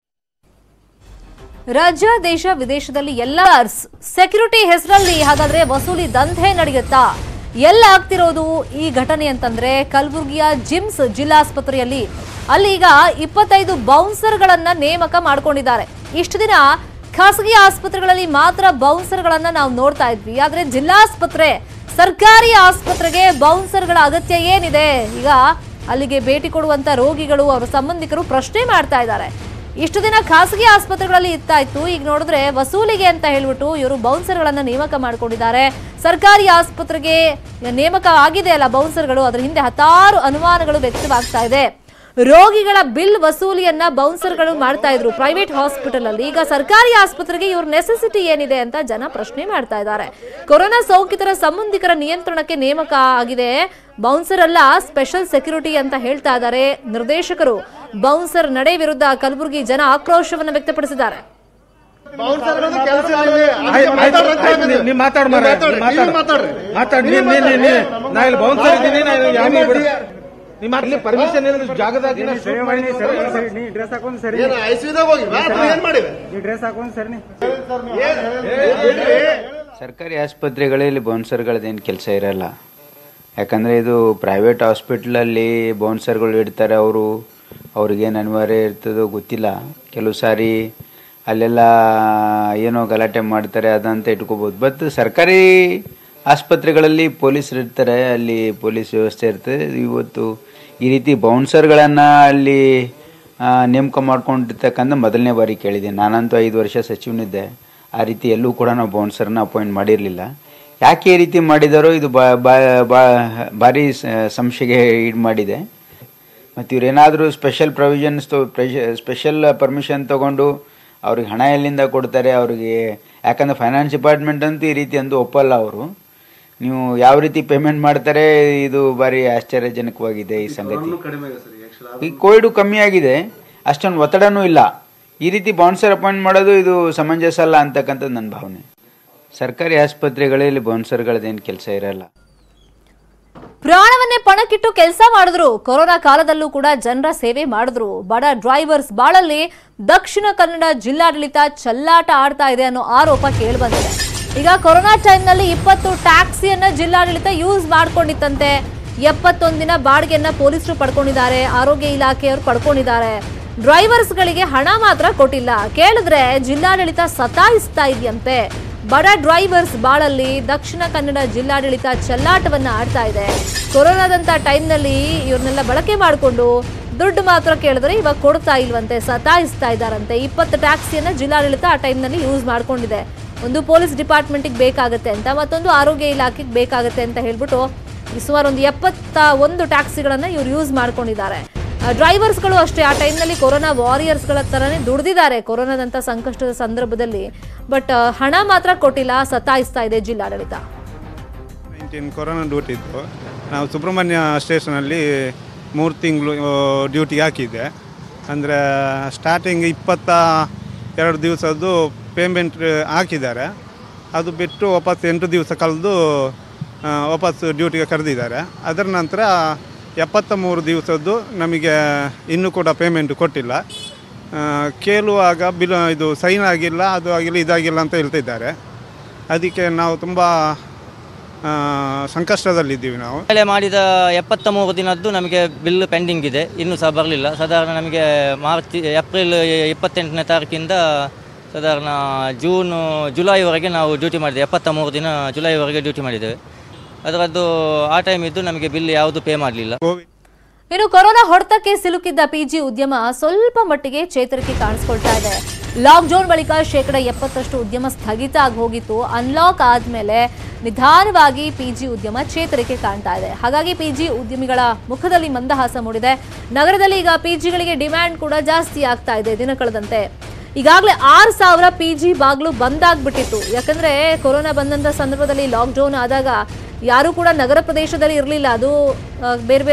ರಾಜ್ಯ ದೇಶ ವಿದೇಶದಲ್ಲಿ ಎಲ್ಲ ಸೆಕ್ಯೂರಿಟಿ ಹೆಸರಲ್ಲಿ ಹಾಗಾದ್ರೆ ವಸೂಲಿ ದಂಧೆ ನಡೆಯುತ್ತಾ ಎಲ್ಲ ಆಗ್ತಿರೋದು ಈ ಘಟನೆ ಅಂತಂದ್ರೆ ಕಲಬುರಗಿಯ ಜಿಮ್ಸ್ ಜಿಲ್ಲಾಸ್ಪತ್ರೆಯಲ್ಲಿ ಅಲ್ಲಿ ಈಗ ಇಪ್ಪತ್ತೈದು ಬೌನ್ಸರ್ಗಳನ್ನ ನೇಮಕ ಮಾಡ್ಕೊಂಡಿದ್ದಾರೆ ಇಷ್ಟು ದಿನ ಖಾಸಗಿ ಆಸ್ಪತ್ರೆಗಳಲ್ಲಿ ಮಾತ್ರ ಬೌನ್ಸರ್ಗಳನ್ನ ನಾವು ನೋಡ್ತಾ ಇದ್ವಿ ಆದ್ರೆ ಜಿಲ್ಲಾಸ್ಪತ್ರೆ ಸರ್ಕಾರಿ ಆಸ್ಪತ್ರೆಗೆ ಬೌನ್ಸರ್ಗಳ ಅಗತ್ಯ ಏನಿದೆ ಈಗ ಅಲ್ಲಿಗೆ ಭೇಟಿ ಕೊಡುವಂತ ರೋಗಿಗಳು ಅವರ ಸಂಬಂಧಿಕರು ಪ್ರಶ್ನೆ ಮಾಡ್ತಾ ಇದ್ದಾರೆ ಇಷ್ಟು ದಿನ ಖಾಸಗಿ ಆಸ್ಪತ್ರೆಗಳಲ್ಲಿ ಇತ್ತಾ ಇತ್ತು ಈಗ ನೋಡಿದ್ರೆ ವಸೂಲಿಗೆ ಅಂತ ಹೇಳ್ಬಿಟ್ಟು ಇವರು ಬೌನ್ಸರ್ಗಳನ್ನ ನೇಮಕ ಮಾಡ್ಕೊಂಡಿದ್ದಾರೆ ಸರ್ಕಾರಿ ಆಸ್ಪತ್ರೆಗೆ ನೇಮಕ ಆಗಿದೆ ಅಲ್ಲ ಬೌನ್ಸರ್ಗಳು ಅದರ ಹಿಂದೆ ಹತ್ತಾರು ಅನುಮಾನಗಳು ವ್ಯಕ್ತವಾಗ್ತಾ ಇದೆ ರೋಗಿಗಳ ಬಿಲ್ ವಸೂಲಿಯನ್ನ ಬೌನ್ಸರ್ಗಳು ಮಾಡ್ತಾ ಇದ್ರು ಪ್ರೈವೇಟ್ ಹಾಸ್ಪಿಟಲ್ ಅಲ್ಲಿ ಈಗ ಸರ್ಕಾರಿ ಆಸ್ಪತ್ರೆಗೆ ಇವ್ರ ನೆಸೆಸಿಟಿ ಏನಿದೆ ಅಂತ ಜನ ಪ್ರಶ್ನೆ ಮಾಡ್ತಾ ಇದ್ದಾರೆ ಕೊರೋನಾ ಸೋಂಕಿತರ ಸಂಬಂಧಿಕರ ನಿಯಂತ್ರಣಕ್ಕೆ ನೇಮಕ ಆಗಿದೆ ಬೌನ್ಸರ್ ಅಲ್ಲ ಸ್ಪೆಷಲ್ ಸೆಕ್ಯೂರಿಟಿ ಅಂತ ಹೇಳ್ತಾ ಇದ್ದಾರೆ ನಿರ್ದೇಶಕರು ಬೌನ್ಸರ್ ನಡೆ ವಿರುದ್ಧ ಕಲಬುರಗಿ ಜನ ಆಕ್ರೋಶವನ್ನು ವ್ಯಕ್ತಪಡಿಸಿದ್ದಾರೆ ನೀವು ಮಾತಾಡ್ ಮಾತಾಡ್ರಿ ಮಾತಾಡಿ ನೀನ್ ನೀನ್ ನೀನ್ ನಾ ಇಲ್ಲಿ ಬೌನ್ಸರ್ ಇದ್ದೀನಿ ನಾನು ಯಾವನಿಗೆ ಬಿಡು ನೀ ಮಾತಾಡಿ ಪರ್ಮಿಷನ್ ಏನಿಲ್ಲ ಜಾಗದಾಗ ನೀ ಡ್ರೆಸ್ ಹಾಕೊಂಡ್ ಸರಿ ನೀ ಡ್ರೆಸ್ ಹಾಕೊಂಡ್ ಸರಿ ಸರ್ಕಾರಿ ಆಸ್ಪತ್ರೆಗಳಲ್ಲಿ ಬೌನ್ಸರ್ಗಳದ್ದೇನು ಕೆಲಸ ಇರಲ್ಲ ಯಾಕಂದರೆ ಇದು ಪ್ರೈವೇಟ್ ಹಾಸ್ಪಿಟ್ಲಲ್ಲಿ ಬೌನ್ಸರ್ಗಳು ಇಡ್ತಾರೆ ಅವರು ಅವ್ರಿಗೇನು ಅನಿವಾರ್ಯ ಇರ್ತದೋ ಗೊತ್ತಿಲ್ಲ ಕೆಲವು ಸಾರಿ ಅಲ್ಲೆಲ್ಲ ಏನೋ ಗಲಾಟೆ ಮಾಡ್ತಾರೆ ಅದಂತ ಇಟ್ಕೋಬೋದು ಬಟ್ ಸರ್ಕಾರಿ ಆಸ್ಪತ್ರೆಗಳಲ್ಲಿ ಪೊಲೀಸರು ಇರ್ತಾರೆ ಅಲ್ಲಿ ಪೊಲೀಸ್ ವ್ಯವಸ್ಥೆ ಇರ್ತದೆ ಇವತ್ತು ಈ ರೀತಿ ಬೌನ್ಸರ್ಗಳನ್ನು ಅಲ್ಲಿ ಆ, ನೇಮಕ ಮಾಡ್ಕೊಂಡಿರ್ತಕ್ಕಂಥ ಮೊದಲನೇ ಬಾರಿ ಕೇಳಿದೆ ನಾನಂತೂ ಐದು ವರ್ಷ ಸಚಿವನಿದ್ದೆ ಆ ರೀತಿ ಎಲ್ಲೂ ಕೂಡ ನಾವು ಬೌನ್ಸರ್ನ ಅಪಾಯಿಂಟ್ ಮಾಡಿರಲಿಲ್ಲ ಯಾಕೆ ಈ ರೀತಿ ಮಾಡಿದಾರೋ ಇದು ಬಾ ಬಾ- ಬಾ- ಭಾರಿ ಸ- ಸಂಶಯಕ್ಕೆ ಈಡು ಮಾಡಿದೆ ಮತ್ತು ಇವ್ರೇನಾದರೂ ಸ್ಪೆಷಲ್ ಪ್ರೊವಿಷನ್ಸ್ ಸ್ಪೆಷಲ್ ಪರ್ಮಿಷನ್ ತಗೊಂಡು ಅವ್ರಿಗೆ ಹಣ ಎಲ್ಲಿಂದ ಕೊಡ್ತಾರೆ ಅವರಿಗೆ ಯಾಕಂದ್ರೆ ಫೈನಾನ್ಸ್ ಡಿಪಾರ್ಟ್ಮೆಂಟ್ ಅಂತೂ ಈ ರೀತಿ ಅಂತೂ ಒಪ್ಪಲ್ಲ ಅವರು ನೀವು ಯಾವ ರೀತಿ ಪೇಮೆಂಟ್ ಮಾಡ್ತಾರೆ ಇದು ಭಾರಿ ಆಶ್ಚರ್ಯಜನಕವಾಗಿದೆ ಈ ಸಂಗತಿ ಈ ಕೋವಿಡ್ ಕಮ್ಮಿ ಆಗಿದೆ ಅಷ್ಟೊಂದು ಒತ್ತಡನೂ ಇಲ್ಲ ಈ ರೀತಿ ಬೌನ್ಸರ್ ಅಪಾಯಿಂಟ್ ಮಾಡೋದು ಇದು ಸಮಂಜಸ ಅಲ್ಲ ಅಂತಕ್ಕಂಥದ್ದು ನನ್ನ ಭಾವನೆ ಸರ್ಕಾರಿ ಆಸ್ಪತ್ರೆಗಳಲ್ಲಿ ಬೌನ್ಸರ್ಗಳದ್ದೇನು ಕೆಲಸ ಇರಲ್ಲ ಪ್ರಾಣವನ್ನೇ ಪಣಕ್ಕಿಟ್ಟು ಕೆಲಸ ಮಾಡಿದ್ರು ಕೊರೋನಾ ಕಾಲದಲ್ಲೂ ಕೂಡ ಜನರ ಸೇವೆ ಮಾಡಿದ್ರು ಬಡ ಡ್ರೈವರ್ಸ್ ಬಾಳಲ್ಲಿ ದಕ್ಷಿಣ ಕನ್ನಡ ಜಿಲ್ಲಾಡಳಿತ ಚಲ್ಲಾಟ ಆಡ್ತಾ ಇದೆ ಅನ್ನೋ ಆರೋಪ ಕೇಳಿಬಂದಿದೆ ಈಗ ಕೊರೋನಾ ಟೈಮ್ನಲ್ಲಿ ಇಪ್ಪತ್ತು ಟ್ಯಾಕ್ಸಿಯನ್ನ ಜಿಲ್ಲಾಡಳಿತ ಯೂಸ್ ಮಾಡ್ಕೊಂಡಿತ್ತಂತೆ ಎಪ್ಪತ್ತೊಂದು ದಿನ ಬಾಡಿಗೆಯನ್ನ ಪೊಲೀಸರು ಪಡ್ಕೊಂಡಿದ್ದಾರೆ ಆರೋಗ್ಯ ಇಲಾಖೆಯವರು ಪಡ್ಕೊಂಡಿದ್ದಾರೆ ಡ್ರೈವರ್ಸ್ಗಳಿಗೆ ಹಣ ಮಾತ್ರ ಕೊಟ್ಟಿಲ್ಲ ಕೇಳಿದ್ರೆ ಜಿಲ್ಲಾಡಳಿತ ಸತಾಯಿಸ್ತಾ ಇದೆಯಂತೆ ಬಡ ಡ್ರೈವರ್ಸ್ ಬಾಳಲ್ಲಿ ದಕ್ಷಿಣ ಕನ್ನಡ ಜಿಲ್ಲಾಡಳಿತ ಚೆಲ್ಲಾಟವನ್ನ ಆಡ್ತಾ ಇದೆ ಕೊರೋನಾದಂತ ಟೈಮ್ನಲ್ಲಿ ಇವ್ರನ್ನೆಲ್ಲ ಬಳಕೆ ಮಾಡಿಕೊಂಡು ದುಡ್ಡು ಮಾತ್ರ ಕೇಳಿದ್ರೆ ಇವಾಗ ಕೊಡ್ತಾ ಇಲ್ವಂತೆ ಸತಾಯಿಸ್ತಾ ಇದ್ದಾರಂತೆ ಇಪ್ಪತ್ತು ಟ್ಯಾಕ್ಸಿಯನ್ನ ಜಿಲ್ಲಾಡಳಿತ ಆ ಟೈಮ್ನಲ್ಲಿ ಯೂಸ್ ಮಾಡ್ಕೊಂಡಿದೆ ಒಂದು ಪೊಲೀಸ್ ಡಿಪಾರ್ಟ್ಮೆಂಟಿಗೆ ಬೇಕಾಗುತ್ತೆ ಅಂತ ಮತ್ತೊಂದು ಆರೋಗ್ಯ ಇಲಾಖೆಗೆ ಬೇಕಾಗುತ್ತೆ ಅಂತ ಹೇಳ್ಬಿಟ್ಟು ಈ ಸುಮಾರು ಒಂದು ಎಪ್ಪತ್ತ ಒಂದು ಟ್ಯಾಕ್ಸಿಗಳನ್ನ ಇವ್ರು ಯೂಸ್ ಮಾಡ್ಕೊಂಡಿದ್ದಾರೆ ಡ್ರೈವರ್ಸ್ಗಳು ಅಷ್ಟೇ ಆ ಟೈಮ್ನಲ್ಲಿ ಕೊರೋನಾ ವಾರಿಯರ್ಸ್ಗಳ ಥರನೇ ದುಡ್ದಿದ್ದಾರೆ ಕೊರೋನಾದಂಥ ಸಂಕಷ್ಟದ ಸಂದರ್ಭದಲ್ಲಿ ಬಟ್ ಹಣ ಮಾತ್ರ ಕೊಟ್ಟಿಲ್ಲ ಸತಾಯಿಸ್ತಾ ಇದೆ ಜಿಲ್ಲಾಡಳಿತ ನೈನ್ಟೀನ್ ಕೊರೋನಾ ಡ್ಯೂಟಿ ಇತ್ತು ನಾವು ಸುಬ್ರಹ್ಮಣ್ಯ ಸ್ಟೇಷನಲ್ಲಿ ಮೂರು ತಿಂಗಳು ಡ್ಯೂಟಿ ಹಾಕಿದ್ದೆ ಅಂದರೆ ಸ್ಟಾರ್ಟಿಂಗ್ ಇಪ್ಪತ್ತ ಎರಡು ದಿವಸದ್ದು ಪೇಮೆಂಟ್ ಹಾಕಿದ್ದಾರೆ ಅದು ಬಿಟ್ಟು ವಾಪಸ್ ಎಂಟು ದಿವಸ ಕಳೆದು ವಾಪಸ್ ಡ್ಯೂಟಿಗೆ ಕರೆದಿದ್ದಾರೆ ಅದರ ನಂತರ ಎಪ್ಪತ್ತ ಮೂರು ದಿವಸದ್ದು ನಮಗೆ ಇನ್ನೂ ಕೂಡ ಪೇಮೆಂಟ್ ಕೊಟ್ಟಿಲ್ಲ ಆ, ಕೇಳುವಾಗ ಬಿಲ್ ಇದು ಸೈನ್ ಆಗಿಲ್ಲ ಅದು ಆಗಿಲ್ಲ ಇದಾಗಿಲ್ಲ ಅಂತ ಹೇಳ್ತಿದ್ದಾರೆ ಅದಕ್ಕೆ ನಾವು ತುಂಬ ಆ, ಸಂಕಷ್ಟದಲ್ಲಿದ್ದೀವಿ ನಾವು ಮೇಲೆ ಮಾಡಿದ ಎಪ್ಪತ್ತ ಮೂರು ದಿನದ್ದು ನಮಗೆ ಬಿಲ್ ಪೆಂಡಿಂಗ್ ಇದೆ ಇನ್ನೂ ಸಹ ಬರಲಿಲ್ಲ ಸಾಧಾರಣ ನಮಗೆ ಮಾರ್ಚ್ ಏಪ್ರಿಲ್ ಇಪ್ಪತ್ತೆಂಟನೇ ತಾರೀಕಿಂದ ಸಾಧಾರಣ ಜೂನ್ ಜುಲೈವರೆಗೆ ನಾವು ಡ್ಯೂಟಿ ಮಾಡಿದ್ದೇವೆ ಎಪ್ಪತ್ತ ಮೂರು ದಿನ ಜುಲೈವರೆಗೆ ಡ್ಯೂಟಿ ಮಾಡಿದ್ದೇವೆ ಅದರದ್ದು ಆ ಟೈಮ್ ಇದ್ದು ನಮಗೆ ಬಿಲ್ ಯಾವುದು ಪೇ ಮಾಡಲಿಲ್ಲ ಇನ್ನು ಕೊರೋನಾ ಹೊಡೆತಕ್ಕೆ ಸಿಲುಕಿದ್ದ ಪಿಜಿ ಉದ್ಯಮ ಸ್ವಲ್ಪ ಮಟ್ಟಿಗೆ ಚೇತರಿಕೆ ಕಾಣಿಸ್ಕೊಳ್ತಾ ಇದೆ ಲಾಕ್ಡೌನ್ ಬಳಿಕ ಶೇಕಡ ಎಪ್ಪತ್ತರಷ್ಟು ಉದ್ಯಮ ಸ್ಥಗಿತ ಆಗಿ ಹೋಗಿತ್ತು ಅನ್ಲಾಕ್ ಆದ್ಮೇಲೆ ನಿಧಾನವಾಗಿ ಪಿಜಿ ಉದ್ಯಮ ಚೇತರಿಕೆ ಕಾಣ್ತಾ ಇದೆ ಹಾಗಾಗಿ ಪಿಜಿ ಉದ್ಯಮಿಗಳ ಮುಖದಲ್ಲಿ ಮಂದಹಾಸ ಮೂಡಿದೆ ನಗರದಲ್ಲಿ ಈಗ ಪಿಜಿಗಳಿಗೆ ಡಿಮ್ಯಾಂಡ್ ಕೂಡ ಜಾಸ್ತಿ ಆಗ್ತಾ ಇದೆ ದಿನ ಕಳೆದಂತೆ ಈಗಾಗಲೇ ಆರು ಸಾವಿರ ಪಿ ಜಿ ಬಾಗ್ಲು ಬಂದಾಗ್ಬಿಟ್ಟಿತ್ತು ಯಾಕಂದ್ರೆ ಕೊರೋನಾ ಬಂದಂತ ಸಂದರ್ಭದಲ್ಲಿ ಲಾಕ್ಡೌನ್ ಆದಾಗ ಯಾರು ಕೂಡ ನಗರ ಪ್ರದೇಶದಲ್ಲಿ ಇರಲಿಲ್ಲ ಅದು ಆ, ಬೇರೆ ಬೇರೆ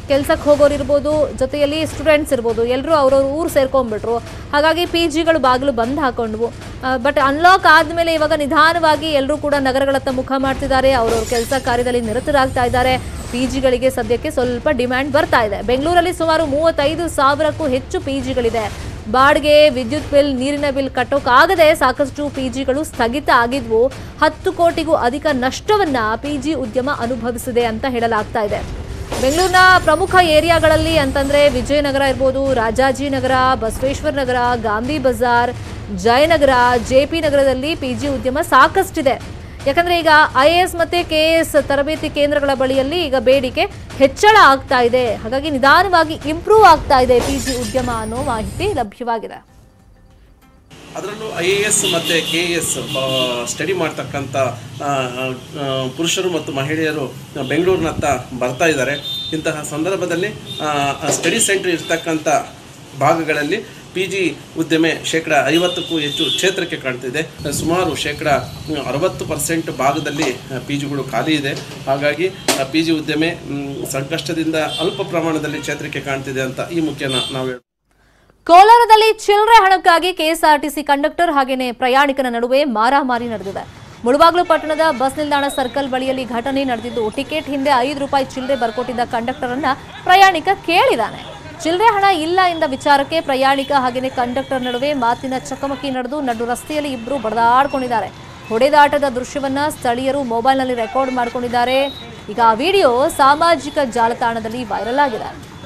ಕೆಲ್ಸಕ್ಕೆ ಹೋಗೋರು ಇರ್ಬೋದು ಜೊತೆಯಲ್ಲಿ ಸ್ಟೂಡೆಂಟ್ಸ್ ಇರ್ಬೋದು ಎಲ್ಲರೂ ಅವ್ರವ್ರ ಊರು ಸೇರ್ಕೊಂಡ್ಬಿಟ್ರು ಹಾಗಾಗಿ ಪಿ ಜಿಗಳು ಬಾಗಿಲು ಬಂದ್ ಹಾಕೊಂಡ್ವು ಬಟ್ ಅನ್ಲಾಕ್ ಆದಮೇಲೆ ಇವಾಗ ನಿಧಾನವಾಗಿ ಎಲ್ಲರೂ ಕೂಡ ನಗರಗಳತ್ತ ಮುಖ ಮಾಡ್ತಿದ್ದಾರೆ ಅವ್ರವ್ರ ಕೆಲಸ ಕಾರ್ಯದಲ್ಲಿ ನಿರತರಾಗ್ತಾ ಇದ್ದಾರೆ ಪಿ ಜಿಗಳಿಗೆ ಸದ್ಯಕ್ಕೆ ಸ್ವಲ್ಪ ಡಿಮ್ಯಾಂಡ್ ಬರ್ತಾ ಇದೆ ಬೆಂಗಳೂರಲ್ಲಿ ಸುಮಾರು ಮೂವತ್ತೈದು ಸಾವಿರಕ್ಕೂ ಹೆಚ್ಚು ಪಿ ಜಿಗಳಿದೆ ಬಾಡಿಗೆ ವಿದ್ಯುತ್ ಬಿಲ್ ನೀರಿನ ಬಿಲ್ ಕಟ್ಟೋಕ್ಕಾಗದೆ ಸಾಕಷ್ಟು ಪಿಜಿಗಳು ಸ್ಥಗಿತ ಆಗಿದ್ವು ಹತ್ತು ಕೋಟಿಗೂ ಅಧಿಕ ನಷ್ಟವನ್ನ ಪಿಜಿ ಉದ್ಯಮ ಅನುಭವಿಸಿದೆ ಅಂತ ಹೇಳಲಾಗ್ತಾ ಇದೆ ಬೆಂಗಳೂರಿನ ಪ್ರಮುಖ ಏರಿಯಾಗಳಲ್ಲಿ ಅಂತಂದ್ರೆ ವಿಜಯನಗರ ಇರ್ಬೋದು ರಾಜಾಜಿನಗರ ಬಸವೇಶ್ವರ ನಗರ ಗಾಂಧಿ ಬಜಾರ್ ಜಯನಗರ ಜೆ ಪಿ ನಗರದಲ್ಲಿ ಪಿಜಿ ಉದ್ಯಮ ಸಾಕಷ್ಟಿದೆ ಯಾಕಂದ್ರೆ ಈಗ ಐ ಎ ಎಸ್ ಮತ್ತೆ ಕೆ ಎಸ್ ತರಬೇತಿ ಕೇಂದ್ರಗಳ ಬಳಿಯಲ್ಲಿ ಈಗ ಬೇಡಿಕೆ ಹೆಚ್ಚಳ ಆಗ್ತಾ ಇದೆ ಹಾಗಾಗಿ ನಿಧಾನವಾಗಿ ಇಂಪ್ರೂವ್ ಆಗ್ತಾ ಇದೆ ಪಿಜಿ ಉದ್ಯಮ ಅನ್ನೋ ಮಾಹಿತಿ ಲಭ್ಯವಾಗಿದೆ ಅದರಲ್ಲೂ ಐ ಎ ಎಸ್ ಮತ್ತು ಕೆ ಎ ಎಸ್ ಸ್ಟಡಿ ಮಾಡ್ತಕ್ಕಂಥ ಆ, ಆ, ಪುರುಷರು ಮತ್ತು ಮಹಿಳೆಯರು ಬೆಂಗಳೂರಿನತ್ತ ಬರ್ತಾ ಇದ್ದಾರೆ ಇಂತಹ ಸಂದರ್ಭದಲ್ಲಿ ಸ್ಟಡಿ ಸೆಂಟರ್ ಇರ್ತಕ್ಕಂಥ ಭಾಗಗಳಲ್ಲಿ ಪಿ ಜಿ ಉದ್ಯಮೆ ಶೇಕಡ ಐವತ್ತಕ್ಕೂ ಹೆಚ್ಚು ಕ್ಷೇತ್ರಕ್ಕೆ ಕಾಣ್ತಿದೆ ಸುಮಾರು ಶೇಕಡ ಅರವತ್ತು ಪರ್ಸೆಂಟ್ ಭಾಗದಲ್ಲಿ ಪಿ ಜಿಗಳು ಖಾಲಿ ಇದೆ ಹಾಗಾಗಿ ಪಿ ಜಿ ಉದ್ಯಮೆ ಮ್, ಸಂಕಷ್ಟದಿಂದ ಅಲ್ಪ ಪ್ರಮಾಣದಲ್ಲಿ ಕ್ಷೇತ್ರಕ್ಕೆ ಕಾಣ್ತಿದೆ ಅಂತ ಈ ಮುಖ್ಯನ ನಾವು ಹೇಳ್ಬೋದು. ಕೋಲಾರದಲ್ಲಿ ಚಿಲ್ಲರೆ ಹಣಕ್ಕಾಗಿ ಕೆಎಸ್ಆರ್ಟಿಸಿ ಕಂಡಕ್ಟರ್ ಹಾಗೇನೆ ಪ್ರಯಾಣಿಕನ ನಡುವೆ ಮಾರಾಮಾರಿ ನಡೆದಿದೆ ಮುಳಬಾಗ್ಲು ಪಟ್ಟಣದ ಬಸ್ ನಿಲ್ದಾಣ ಸರ್ಕಲ್ ಬಳಿಯಲ್ಲಿ ಘಟನೆ ನಡೆದಿದ್ದು ಟಿಕೆಟ್ ಹಿಂದೆ ಐದು ರೂಪಾಯಿ ಚಿಲ್ಲರೆ ಬರ್ಕೊಟ್ಟಿದ್ದ ಕಂಡಕ್ಟರ್ ಅನ್ನ ಪ್ರಯಾಣಿಕ ಕೇಳಿದಾನೆ ಚಿಲ್ಲರೆ ಹಣ ಇಲ್ಲ ಎಂದ ವಿಚಾರಕ್ಕೆ ಪ್ರಯಾಣಿಕ ಹಾಗೇನೆ ಕಂಡಕ್ಟರ್ ನಡುವೆ ಮಾತಿನ ಚಕಮಕಿ ನಡೆದು ನಡು ರಸ್ತೆಯಲ್ಲಿ ಇಬ್ಬರು ಬಡದಾಡ್ಕೊಂಡಿದ್ದಾರೆ ಹೊಡೆದಾಟದ ದೃಶ್ಯವನ್ನ ಸ್ಥಳೀಯರು ಮೊಬೈಲ್ನಲ್ಲಿ ರೆಕಾರ್ಡ್ ಮಾಡ್ಕೊಂಡಿದ್ದಾರೆ ಈಗ ಆ ವಿಡಿಯೋ ಸಾಮಾಜಿಕ ಜಾಲತಾಣದಲ್ಲಿ ವೈರಲ್ ಆಗಿದೆ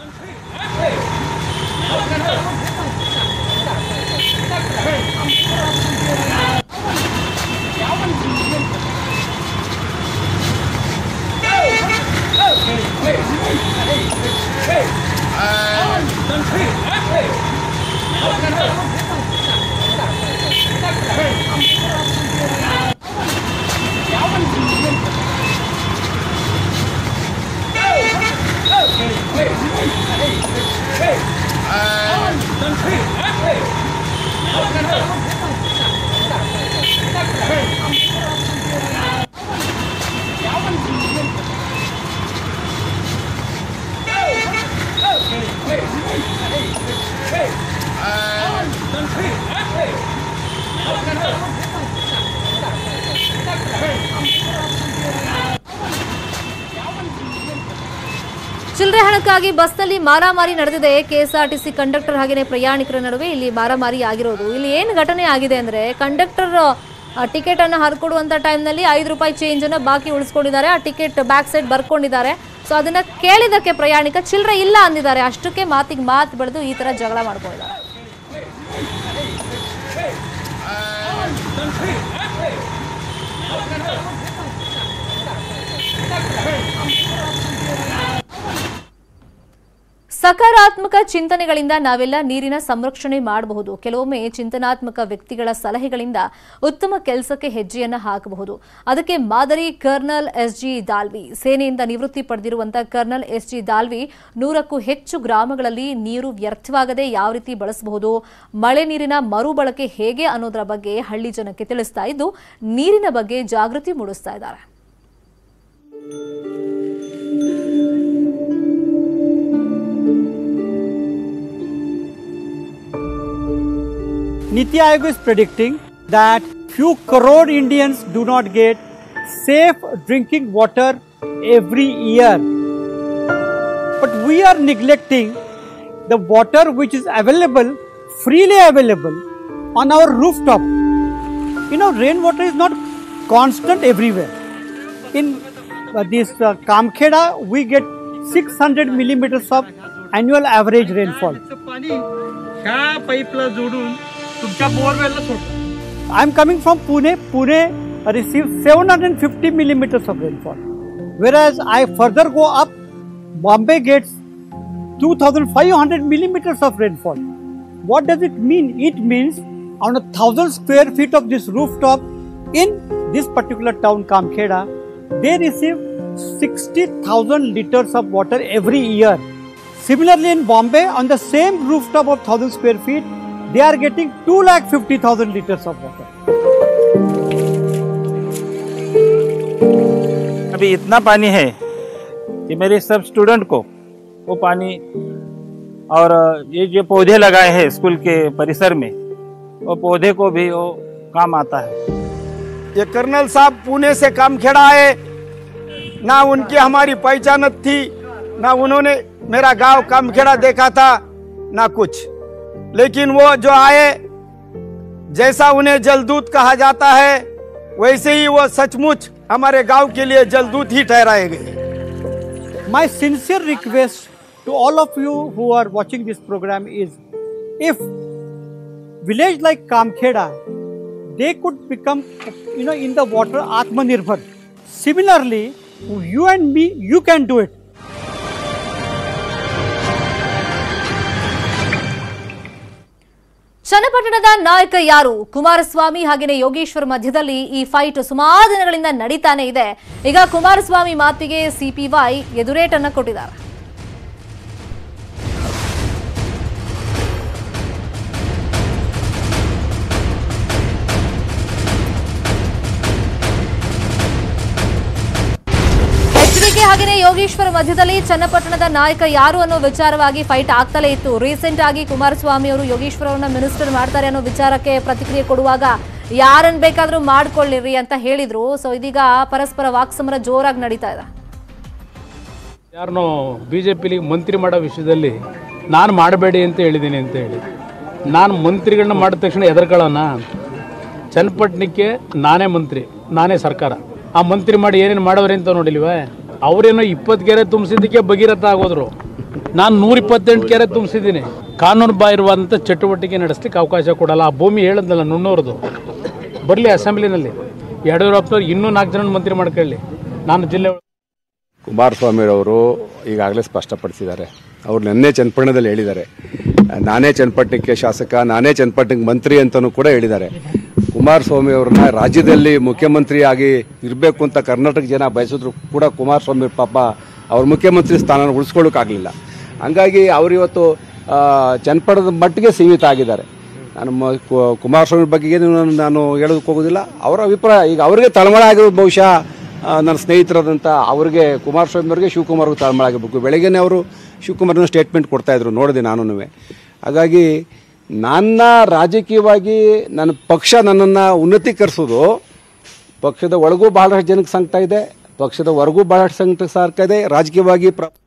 ಚಿಲ್ಲರೆ ಹಣಕ್ಕಾಗಿ ಬಸ್ನಲ್ಲಿ ಮಾರಾಮಾರಿ ನಡೆದಿದೆ ಕೆಎಸ್ಆರ್ಟಿಸಿ ಕಂಡಕ್ಟರ್ ಹಾಗೆಯೇ ಪ್ರಯಾಣಿಕರ ನಡುವೆ ಇಲ್ಲಿ ಮಾರಾಮಾರಿ ಆಗಿರೋದು ಇಲ್ಲಿ ಏನು ಘಟನೆ ಆಗಿದೆ ಅಂದ್ರೆ ಕಂಡಕ್ಟರ್ ಟಿಕೆಟ್ ಅನ್ನು ಹರ್ಕೊಡುವಂತ ಟೈಮ್ನಲ್ಲಿ ಐದು ರೂಪಾಯಿ ಚೇಂಜ್ ಅನ್ನ ಬಾಕಿ ಉಳಿಸ್ಕೊಂಡಿದ್ದಾರೆ ಆ ಟಿಕೆಟ್ ಬ್ಯಾಕ್ ಸೈಡ್ ಬರ್ಕೊಂಡಿದ್ದಾರೆ ಸೊ ಅದನ್ನ ಕೇಳಿದಕ್ಕೆ ಪ್ರಯಾಣಿಕ ಚಿಲ್ಲರೆ ಇಲ್ಲ ಅಂದಿದ್ದಾರೆ ಅಷ್ಟಕ್ಕೆ ಮಾತಿಗೆ ಮಾತು ಬೆಳೆದು ಈ ತರ ಜಗಳ ಮಾಡ್ಕೊಂಡಿದ್ದಾರೆ ಸಕಾರಾತ್ಮಕ ಚಿಂತನೆಗಳಿಂದ ನಾವೆಲ್ಲ ನೀರಿನ ಸಂರಕ್ಷಣೆ ಮಾಡಬಹುದು ಕೆಲವೊಮ್ಮೆ ಚಿಂತನಾತ್ಮಕ ವ್ಯಕ್ತಿಗಳ ಸಲಹೆಗಳಿಂದ ಉತ್ತಮ ಕೆಲಸಕ್ಕೆ ಹೆಜ್ಜೆಯನ್ನ ಹಾಕಬಹುದು ಅದಕ್ಕೆ ಮಾದರಿ ಕರ್ನಲ್ ಎಸ್ ಜಿ ದಾಲ್ವಿ ಸೇನೆಯಿಂದ ನಿವೃತ್ತಿ ಪಡೆದಿರುವಂತಹ ಕರ್ನಲ್ ಎಸ್ ಜಿ ದಾಲ್ವಿ ನೂರಕ್ಕೂ ಹೆಚ್ಚು ಗ್ರಾಮಗಳಲ್ಲಿ ನೀರು ವ್ಯರ್ಥವಾಗದೆ ಯಾವ ರೀತಿ ಬಳಸಬಹುದು ಮಳೆ ನೀರಿನ ಮರುಬಳಕೆ ಹೇಗೆ ಅನ್ನೋದರ ಬಗ್ಗೆ ಹಳ್ಳಿ ಜನಕ್ಕೆ ತಿಳಿಸ್ತಾ ಇದ್ದು ನೀರಿನ ಬಗ್ಗೆ ಜಾಗೃತಿ ಮೂಡಿಸ್ತಾ ಇದ್ದಾರೆ Niti Aayog is predicting that few crore Indians do not get safe drinking water every year. But we are neglecting the water which is available, freely available on our rooftop. You know, rainwater is not constant everywhere. In uh, this uh, Kamkheda, we get 600 millimeters of annual average rainfall. ह्या पाईपला जोडून तुमच्या बोरवेलला सोडतो I am coming from Pune. Pune receives 750 millimeters of rainfall. Whereas I further go up, Bombay gets 2500 millimeters of rainfall. What does it mean? It means on a thousand square feet of this rooftop in this particular town, Kamkheda, they receive 60,000 liters of water every year. Similarly, in Bombay, on the same rooftop of 1000 square feet, they are getting 2,50,000 liters of water. अभी इतना पानी है कि मेरे सब student को वो पानी और ये जो पौधे लगाए हैं स्कूल के परिसर में वो पौधे को भी वो काम आता है ये कर्नल साहब पुणे से काम खेड़ा है ना उनकी हमारी पहचान थी ना उन्होंने मेरा गांव काम खेड़ा देखा था ना कुछ लेकिन वो जो आए जैसा उन्हें जलदूत कहा जाता है वैसे ही वो सचमुच हमारे गांव के लिए जलदूत ही ठहराए गए My sincere request to all of you who are watching this program is if village like Kamkheda, they could become, you know, in the water Atmanirbhar. Similarly, you and me, you can do it. ಚನ್ನಪಟ್ಟಣದ ನಾಯಕ ಯಾರು ಕುಮಾರಸ್ವಾಮಿ ಹಾಗೇನೆ ಯೋಗೇಶ್ವರ್ ಮಧ್ಯದಲ್ಲಿ ಈ fight ಸುಮಾರು ದಿನಗಳಿಂದ ನಡೀತಾನೆ ಇದೆ ಈಗ ಕುಮಾರಸ್ವಾಮಿ ಮಾತಿಗೆ ಸಿಪಿವೈ ಎದುರೇಟನ್ನ ಕೊಟ್ಟಿದ್ದಾರೆ ಎಚ್ಡಿಕೆ ಹಾಗೇನೆ ಯೋಗೇಶ್ವರ ಮಧ್ಯದಲ್ಲಿ ಚನ್ನಪಟ್ಟಣದ ನಾಯಕ ಯಾರು ಅನ್ನೋ ವಿಚಾರವಾಗಿ ಫೈಟ್ ಆಗ್ತಲೇ ಇತ್ತು ರೀಸೆಂಟ್ ಆಗಿ ಕುಮಾರಸ್ವಾಮಿ ಅವರು ಯೋಗೇಶ್ವರ ಅವರನ್ನ ಮಿನಿಸ್ಟರ್ ಮಾಡ್ತಾರೆ ಅನ್ನೋ ವಿಚಾರಕ್ಕೆ ಪ್ರತಿಕ್ರಿಯೆ ಕೊಡುವಾಗ ಯಾರನ್ನ ಬೇಕಾದ್ರೂ ಮಾಡ್ಕೊಳ್ಳಿರಿ ಅಂತ ಹೇಳಿದ್ರು ಸೊ ಇದೀಗ ಪರಸ್ಪರ ವಾಕ್ಸಮರ ಜೋರಾಗಿ ನಡೀತಾ ಇದೆ ಯಾರನ್ನೋ ಬಿ ಜೆ ಪಿಲಿ ಮಂತ್ರಿ ಮಾಡೋ ವಿಷಯದಲ್ಲಿ ನಾನು ಮಾಡಬೇಡಿ ಅಂತ ಹೇಳಿದ್ದೀನಿ ಅಂತ ಹೇಳಿ ನಾನು ಮಂತ್ರಿಗಳನ್ನ ಮಾಡಿದ ತಕ್ಷಣ ಎದರ್ಕೊಳ್ಳೋಣ ಚನ್ನಪಟ್ಟಣಕ್ಕೆ ನಾನೇ ಮಂತ್ರಿ ನಾನೇ ಸರ್ಕಾರ ಆ ಮಂತ್ರಿ ಮಾಡಿ ಏನೇನು ಮಾಡೋರಿ ಅಂತ ನೋಡಿಲ್ವೇ ಅವರೇನೋ ಇಪ್ಪತ್ತು ಕೆರೆ ತುಂಬಿಸಿದ್ದಕ್ಕೆ ಭಗೀರಥ ಆಗೋದ್ರು ನಾನು ನೂರ ಇಪ್ಪತ್ತೆಂಟು ಕೆರೆ ತುಂಬಿಸಿದ್ದೀನಿ ಕಾನೂನು ಬಾಹಿರವಾದಂಥ ಚಟುವಟಿಕೆ ನಡೆಸ್ಲಿಕ್ಕೆ ಅವಕಾಶ ಕೊಡಲ್ಲ ಆ ಭೂಮಿ ಹೇಳಿದ್ನಲ್ಲ ನುಣ್ಣೋರ್ದು ಬರಲಿ ಅಸೆಂಬ್ಲಿನಲ್ಲಿ ಯಡಿಯೂರಪ್ಪನವ್ರು ಇನ್ನೂ ನಾಲ್ಕು ಜನ ಮಂತ್ರಿ ಮಾಡ್ಕೊಳ್ಳಿ ನಾನು ಜಿಲ್ಲೆ ಕುಮಾರಸ್ವಾಮಿರವರು ಈಗಾಗಲೇ ಸ್ಪಷ್ಟಪಡಿಸಿದ್ದಾರೆ ಅವ್ರು ನಿನ್ನೆ ಚನ್ನಪಟ್ಟಣದಲ್ಲಿ ಹೇಳಿದ್ದಾರೆ ನಾನೇ ಚನ್ನಪಟ್ಟಣಕ್ಕೆ ಶಾಸಕ ನಾನೇ ಚನ್ನಪಟ್ಟಣಕ್ಕೆ ಮಂತ್ರಿ ಅಂತಲೂ ಕೂಡ ಹೇಳಿದ್ದಾರೆ ಕುಮಾರಸ್ವಾಮಿ ಅವ್ರನ್ನ ರಾಜ್ಯದಲ್ಲಿ ಮುಖ್ಯಮಂತ್ರಿಯಾಗಿ ಇರಬೇಕು ಅಂತ ಕರ್ನಾಟಕ ಜನ ಬಯಸಿದ್ರು ಕೂಡ ಕುಮಾರಸ್ವಾಮಿ ಪಾಪ ಅವ್ರ ಮುಖ್ಯಮಂತ್ರಿ ಸ್ಥಾನ ಉಳಿಸ್ಕೊಳ್ಳೋಕ್ಕಾಗಲಿಲ್ಲ ಹಂಗಾಗಿ ಅವರು ಇವತ್ತು ಆ, ಚನ್ನಪಟ್ಟಣದ ಮಟ್ಟಿಗೆ ಸೀಮಿತ ಆಗಿದ್ದಾರೆ ನಾನು ಮ- ಕು- ಕುಮಾರಸ್ವಾಮಿ ಬಗ್ಗೆ ಏನು ನಾನು ಹೇಳೋದಕ್ಕೆ ಹೋಗೋದಿಲ್ಲ ಅವರ ಅಭಿಪ್ರಾಯ ಈಗ ಅವರಿಗೆ ತಳಮಳ ಆಗಿರೋದು ಬಹುಶಃ ಆ, ನನ್ನ ಸ್ನೇಹಿತರಾದಂಥ ಅವ್ರಿಗೆ ಕುಮಾರಸ್ವಾಮಿ ಅವರಿಗೆ ಶಿವಕುಮಾರ್ಗೂ ತಳಮಳ ಆಗಿರ್ಬೇಕು ಬೆಳಗ್ಗೆನೇ ಅವರು ಶಿವಕುಮಾರ್ನ ಸ್ಟೇಟ್ಮೆಂಟ್ ಕೊಡ್ತಾಯಿದ್ರು ನೋಡಿದೆ ನಾನು ಹಾಗಾಗಿ ನನ್ನ ರಾಜಕೀಯವಾಗಿ ನನ್ನ ಪಕ್ಷ ನನ್ನನ್ನು ಉನ್ನತೀಕರಿಸೋದು ಪಕ್ಷದ ಒಳಗೂ ಬಹಳಷ್ಟು ಜನಕ್ಕೆ ಸಂಕಟ ಇದೆ ಪಕ್ಷದ ಹೊರಗೂ ಬಹಳಷ್ಟು ಸಂಕಟ ಸಾರ್ತಾ ಇದೆ ರಾಜಕೀಯವಾಗಿ ಪ್ರ